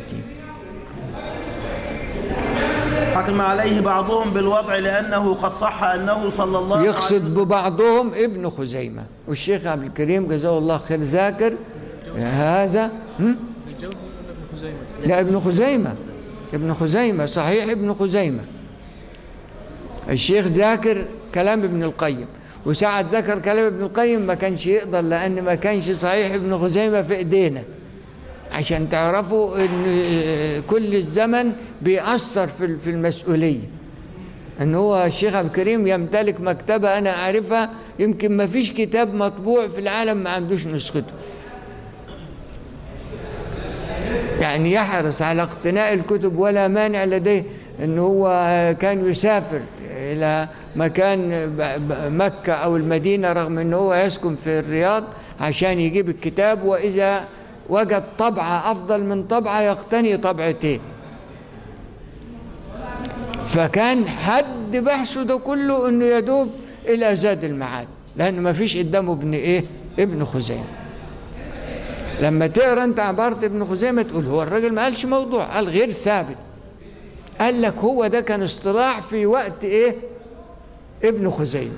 حكم عليه بعضهم بالوضع لأنه قد صح أنه صلى الله عليه يقصد وسلم ببعضهم ابن خزيمة والشيخ عبد الكريم جزاه الله خير ذاكر هذا هم؟ الجوزي ولا ابن خزيمة؟ لا ابن خزيمة ابن خزيمة صحيح ابن خزيمة الشيخ ذاكر كلام ابن القيم وساعة ذكر كلام ابن القيم ما كانش يقدر لأن ما كانش صحيح ابن خزيمة في إيدينا عشان تعرفوا ان كل الزمن بيأثر في في المسؤولية ان هو الشيخ عبد الكريم يمتلك مكتبة انا اعرفها يمكن ما فيش كتاب مطبوع في العالم ما عندوش نسخته يعني يحرص على اقتناء الكتب ولا مانع لديه ان هو كان يسافر الى مكان ب- ب- مكة او المدينة رغم ان هو يسكن في الرياض عشان يجيب الكتاب واذا وجد طبعة افضل من طبعة يقتني طبعتين فكان حد بحثه ده كله انه يدوب الى زاد المعاد لان ما فيش قدامه ابن ايه ابن خزيمه لما تقرا انت عباره ابن خزيمه تقول هو الراجل ما قالش موضوع قال غير ثابت قال لك هو ده كان اصطلاح في وقت ايه ابن خزيمه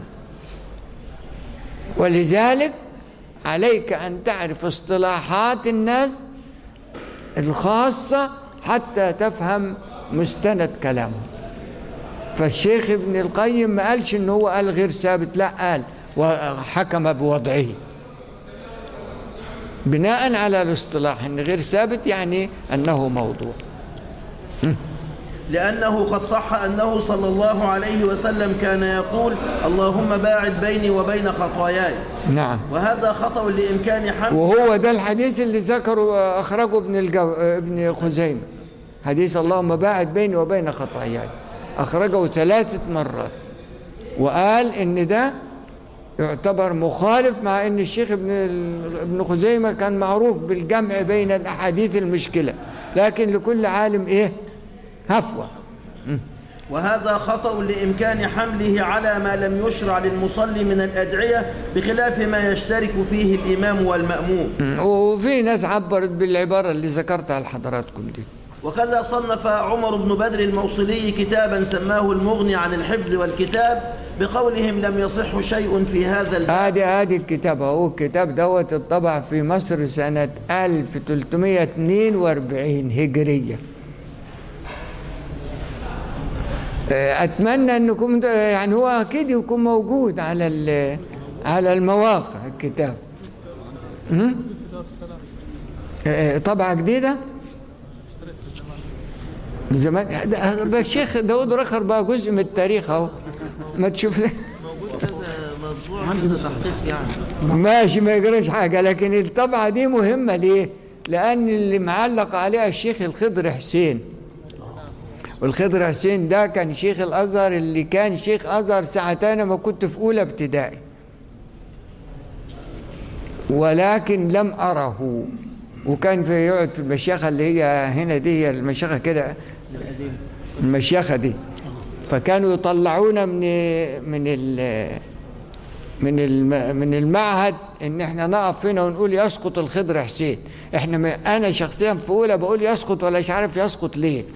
ولذلك عليك ان تعرف اصطلاحات الناس الخاصه حتى تفهم مستند كلامه فالشيخ ابن القيم ما قالش ان هو قال غير ثابت لا قال وحكم بوضعه بناء على الاصطلاح ان غير ثابت يعني انه موضوع لأنه قد صح أنه صلى الله عليه وسلم كان يقول اللهم باعد بيني وبين خطاياي نعم وهذا خطأ لإمكان حمل وهو ده الحديث اللي ذكره اخرجه ابن الجو... ابن خزيمه حديث اللهم باعد بيني وبين خطاياي اخرجه ثلاثه مرات وقال ان ده يعتبر مخالف مع ان الشيخ ابن ال- ابن خزيمه كان معروف بالجمع بين الاحاديث المشكله لكن لكل عالم ايه هفوه وهذا خطأ لإمكان حمله على ما لم يشرع للمصلي من الأدعية بخلاف ما يشترك فيه الإمام والمأموم وفي ناس عبرت بالعباره اللي ذكرتها لحضراتكم دي وكذا صنف عمر بن بدر الموصلي كتابا سماه المغني عن الحفظ والكتاب بقولهم لم يصح شيء في هذا الباب ادي ادي الكتاب اهو الكتاب دوت اتطبع في مصر سنة 1342 هجرية آه، اتمنى انكم د- يعني هو اكيد يكون موجود على ال- على المواقع الكتاب أمم؟ آه، طبعة جديدة زمان ده, ده الشيخ داود رخر بقى جزء من التاريخ اهو ما تشوف لي موجود كذا مطبوع كذا تحقيق يعني ماشي ما يجراش حاجة لكن الطبعة دي مهمة ليه؟ لأن اللي معلق عليها الشيخ الخضر حسين والخضر حسين ده كان شيخ الأزهر اللي كان شيخ أزهر ساعتين ما كنت في أولى ابتدائي ولكن لم أره وكان في يقعد في المشيخة اللي هي هنا دي هي المشيخة كده المشيخة دي فكانوا يطلعونا من من ال من الم- من المعهد ان احنا نقف هنا ونقول يسقط الخضر حسين احنا م- انا شخصيا في اولى بقول يسقط ولا مش عارف يسقط ليه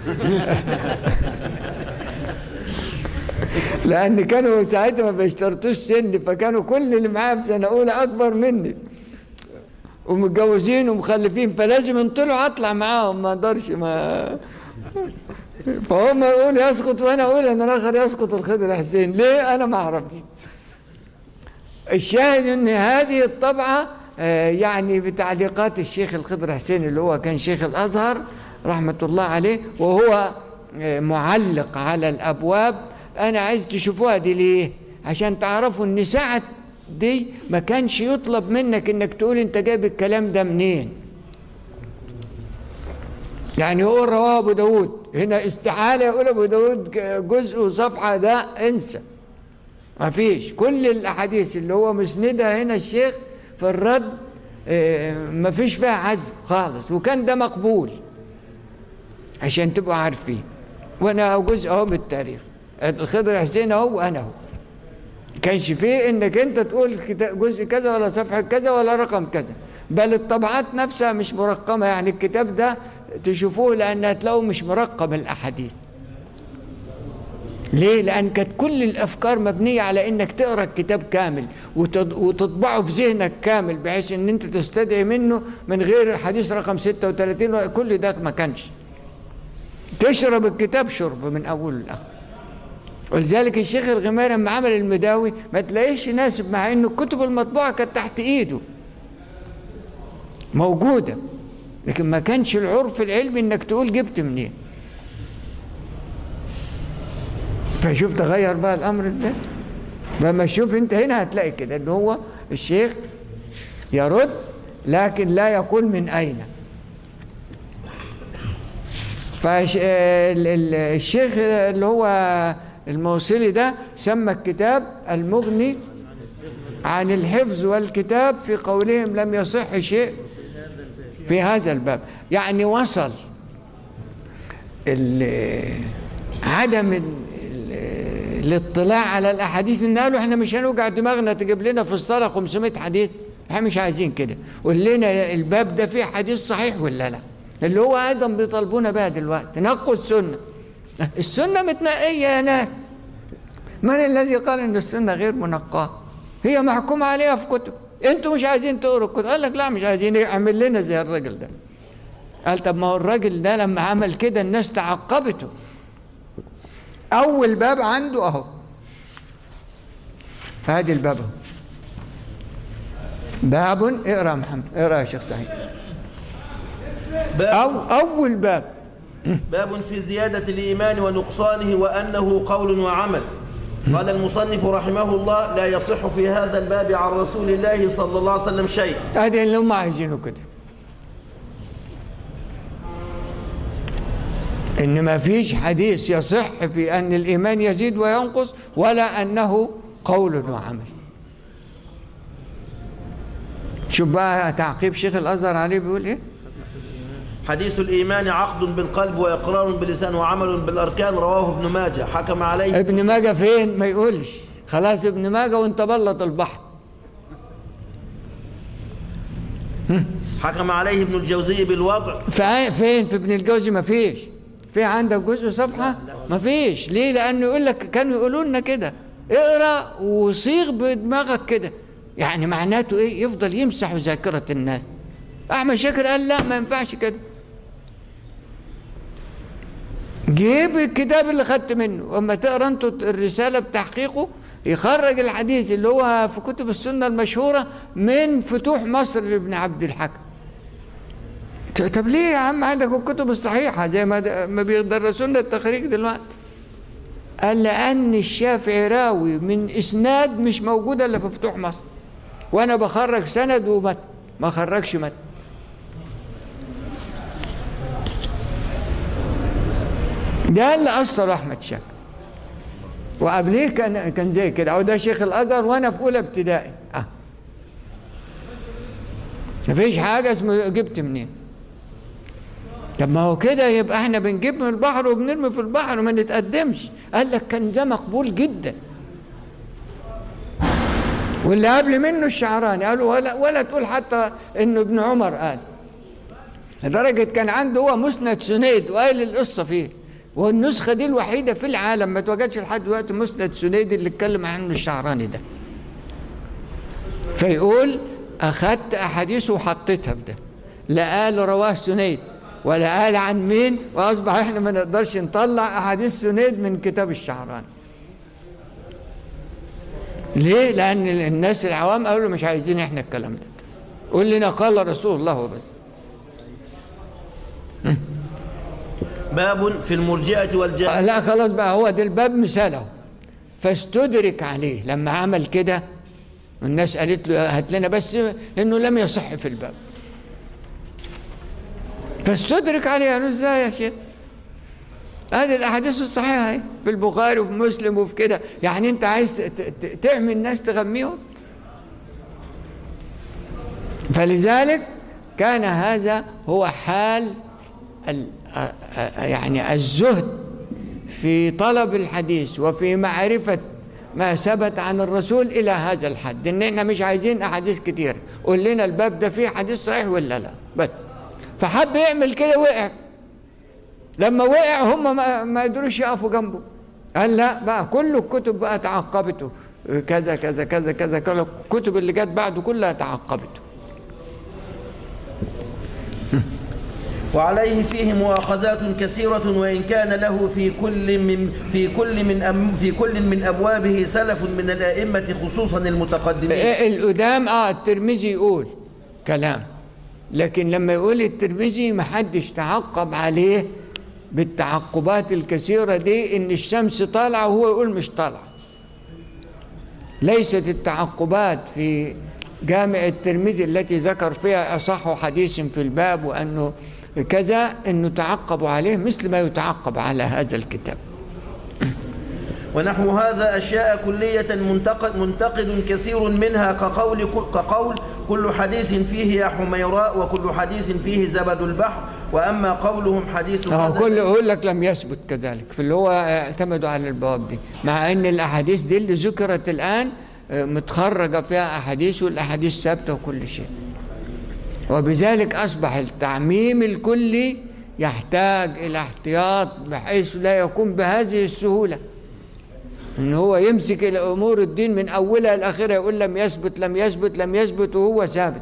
لان كانوا ساعتها ما بيشترطوش سن فكانوا كل اللي معايا في سنه اولى اكبر مني ومتجوزين ومخلفين فلازم ينطلعوا اطلع معاهم ما اقدرش ما فهم يقول يسقط وانا اقول ان الاخر يسقط الخضر حسين ليه انا ما اعرفش الشاهد ان هذه الطبعه آه، يعني بتعليقات الشيخ الخضر حسين اللي هو كان شيخ الازهر رحمه الله عليه وهو آه، معلق على الابواب انا عايز تشوفوها دي ليه عشان تعرفوا ان ساعه دي ما كانش يطلب منك انك تقول انت جايب الكلام ده منين يعني هو رواه ابو داود هنا استحاله يقول ابو داود جزء وصفحه ده انسى ما فيش كل الاحاديث اللي هو مسندها هنا الشيخ في الرد آه، ما فيش فيها عزم خالص وكان ده مقبول عشان تبقوا عارفين وانا جزء اهو من التاريخ الخضر حسين اهو وانا اهو كانش فيه انك انت تقول كتا- جزء كذا ولا صفحه كذا ولا رقم كذا بل الطبعات نفسها مش مرقمه يعني الكتاب ده تشوفوه لان هتلاقوا مش مرقم الاحاديث ليه؟ لأن كانت كل الأفكار مبنية على إنك تقرأ الكتاب كامل وتط- وتطبعه في ذهنك كامل بحيث إن أنت تستدعي منه من غير الحديث رقم 36 كل ده ما كانش. تشرب الكتاب شرب من أوله لآخره. ولذلك الشيخ الغماري لما عمل المداوي ما تلاقيش يناسب مع إنه الكتب المطبوعة كانت تحت إيده. موجودة. لكن ما كانش العرف العلمي إنك تقول جبت منين. فشوف تغير بقى الامر ازاي لما تشوف انت هنا هتلاقي كده ان هو الشيخ يرد لكن لا يقول من اين فالشيخ اللي هو الموصلي ده سمى الكتاب المغني عن الحفظ والكتاب في قولهم لم يصح شيء في هذا الباب يعني وصل ال- عدم ال- ال- الاطلاع على الاحاديث ان قالوا احنا مش هنوجع دماغنا تجيب لنا في الصلاه 500 حديث احنا مش عايزين كده قول لنا الباب ده فيه حديث صحيح ولا لا اللي هو ايضا بيطالبونا بها دلوقتي نقوا السنه السنه متنقيه يا ناس من الذي قال ان السنه غير منقاه هي محكوم عليها في كتب انتوا مش عايزين تقروا الكتب قال لك لا مش عايزين إيه؟ اعمل لنا زي الراجل ده قال طب ما هو الراجل ده لما عمل كده الناس تعقبته اول باب عنده اهو هادي الباب اهو باب اقرا يا محمد اقرا يا شيخ سعيد باب, أو اول باب باب في زيادة الإيمان ونقصانه وأنه قول وعمل قال المصنف رحمه الله لا يصح في هذا الباب عن رسول الله صلى الله عليه وسلم شيء ادي اللي هم عايزينه كده ان ما فيش حديث يصح في ان الايمان يزيد وينقص ولا انه قول وعمل شوف بقى تعقيب شيخ الازهر عليه بيقول ايه حديث الإيمان عقد بالقلب وإقرار باللسان وعمل بالأركان رواه ابن ماجه حكم عليه ابن ماجه فين ما يقولش خلاص ابن ماجه وانت بلط البحر حكم عليه ابن الجوزي بالوضع في فين في ابن الجوزي ما فيش في عندك جزء صفحة ما فيش ليه لأنه يقول لك كانوا يقولوا لنا كده اقرأ وصيغ بدماغك كده يعني معناته ايه يفضل يمسح ذاكرة الناس أحمد شاكر قال لا ما ينفعش كده جيب الكتاب اللي خدت منه واما تقرا انتوا الرساله بتحقيقه يخرج الحديث اللي هو في كتب السنه المشهوره من فتوح مصر لابن عبد الحكم ط- طب ليه يا عم عندك الكتب الصحيحه زي ما د- ما بيدرسونا التخريج دلوقتي قال لان الشافعي راوي من اسناد مش موجوده الا في فتوح مصر وانا بخرج سند ومتن ما خرجش متن ده اللي اثر احمد شاكر وقبليه كان كان زي كده هو ده شيخ الازهر وانا في اولى ابتدائي اه مفيش حاجه اسمه جبت منين طب ما هو كده يبقى احنا بنجيب من البحر وبنرمي في البحر وما نتقدمش قال لك كان ده مقبول جدا واللي قبل منه الشعراني قالوا ولا ولا تقول حتى انه ابن عمر قال لدرجة كان عنده هو مسند سنيد وقال القصة فيه والنسخة دي الوحيدة في العالم ما توجدش لحد دلوقتي مسند سنيد اللي اتكلم عنه الشعراني ده فيقول أخذت أحاديثه وحطيتها في ده لا قال رواه سنيد ولا قال عن مين وأصبح إحنا ما نقدرش نطلع أحاديث سنيد من كتاب الشعراني ليه؟ لأن الناس العوام قالوا مش عايزين إحنا الكلام ده قول لنا قال رسول الله وبس باب في المرجئة والجهل لا خلاص بقى هو ده الباب مثاله فاستدرك عليه لما عمل كده الناس قالت له هات لنا بس انه لم يصح في الباب فاستدرك عليه قالوا ازاي يا شيخ هذه الاحاديث الصحيحه اهي في البخاري وفي مسلم وفي كده يعني انت عايز ت- ت- تعمي الناس تغميهم فلذلك كان هذا هو حال ال- آ- آ- يعني الزهد في طلب الحديث وفي معرفة ما ثبت عن الرسول إلى هذا الحد إن إحنا مش عايزين أحاديث كتير قول لنا الباب ده فيه حديث صحيح ولا لا بس فحب يعمل كده وقع لما وقع هم ما, ما قدروش يقفوا جنبه قال لا بقى كل الكتب بقى تعقبته كذا كذا كذا كذا كل الكتب اللي جت بعده كلها تعقبته وعليه فيه مؤاخذات كثيرة وإن كان له في كل من في كل من أم في كل من أبوابه سلف من الأئمة خصوصا المتقدمين إيه القدام اه الترمذي يقول كلام لكن لما يقول الترمذي ما حدش تعقب عليه بالتعقبات الكثيرة دي ان الشمس طالعة وهو يقول مش طالعة ليست التعقبات في جامع الترمذي التي ذكر فيها أصح حديث في الباب وأنه كذا أنه تعقبوا عليه مثل ما يتعقب على هذا الكتاب ونحو هذا أشياء كلية منتقد, منتقد كثير منها كقول كقول كل حديث فيه يا حميراء وكل حديث فيه زبد البحر وأما قولهم حديث هو كذا كل يقول لك لم يثبت كذلك في اللي هو اعتمدوا على البواب دي مع ان الاحاديث دي اللي ذكرت الان آه، متخرجه فيها احاديث والاحاديث ثابته وكل شيء وبذلك اصبح التعميم الكلي يحتاج الى احتياط بحيث لا يكون بهذه السهوله ان هو يمسك الامور الدين من اولها لاخرها يقول لم يثبت لم يثبت لم يثبت وهو ثابت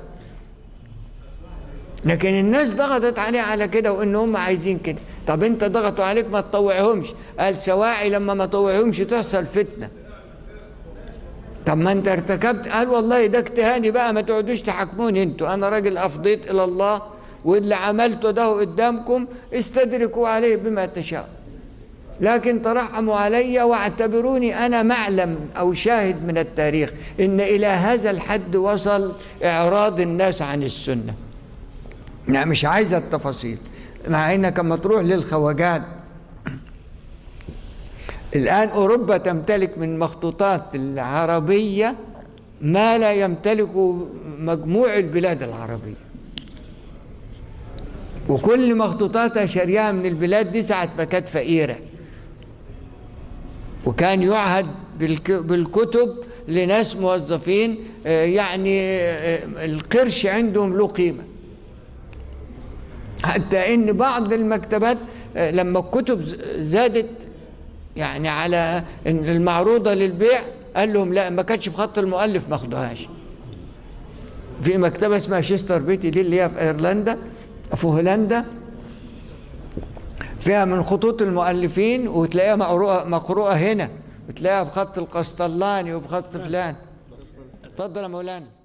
لكن الناس ضغطت عليه على كده وان هم عايزين كده طب انت ضغطوا عليك ما تطوعهمش قال سواعي لما ما طوعهمش تحصل فتنه طب ما انت ارتكبت قال والله ده اجتهادي بقى ما تقعدوش تحاكموني انتوا انا راجل افضيت الى الله واللي عملته ده قدامكم استدركوا عليه بما تشاء لكن ترحموا علي واعتبروني انا معلم او شاهد من التاريخ ان الى هذا الحد وصل اعراض الناس عن السنه يعني مش عايزه التفاصيل مع انك لما تروح للخواجات الآن أوروبا تمتلك من مخطوطات العربية ما لا يمتلكه مجموع البلاد العربية وكل مخطوطاتها شاريها من البلاد دي ساعة ما كانت فقيرة وكان يعهد بالك- بالكتب لناس موظفين آه، يعني آه، القرش عندهم له قيمه حتى ان بعض المكتبات آه، لما الكتب ز- زادت يعني على إن المعروضه للبيع قال لهم لا ما كانتش بخط المؤلف ما خدوهاش في مكتبه اسمها شيستر بيتي دي اللي هي في ايرلندا في هولندا فيها من خطوط المؤلفين وتلاقيها مقروءه مقروءه هنا وتلاقيها بخط القسطلاني وبخط فلان اتفضل يا مولانا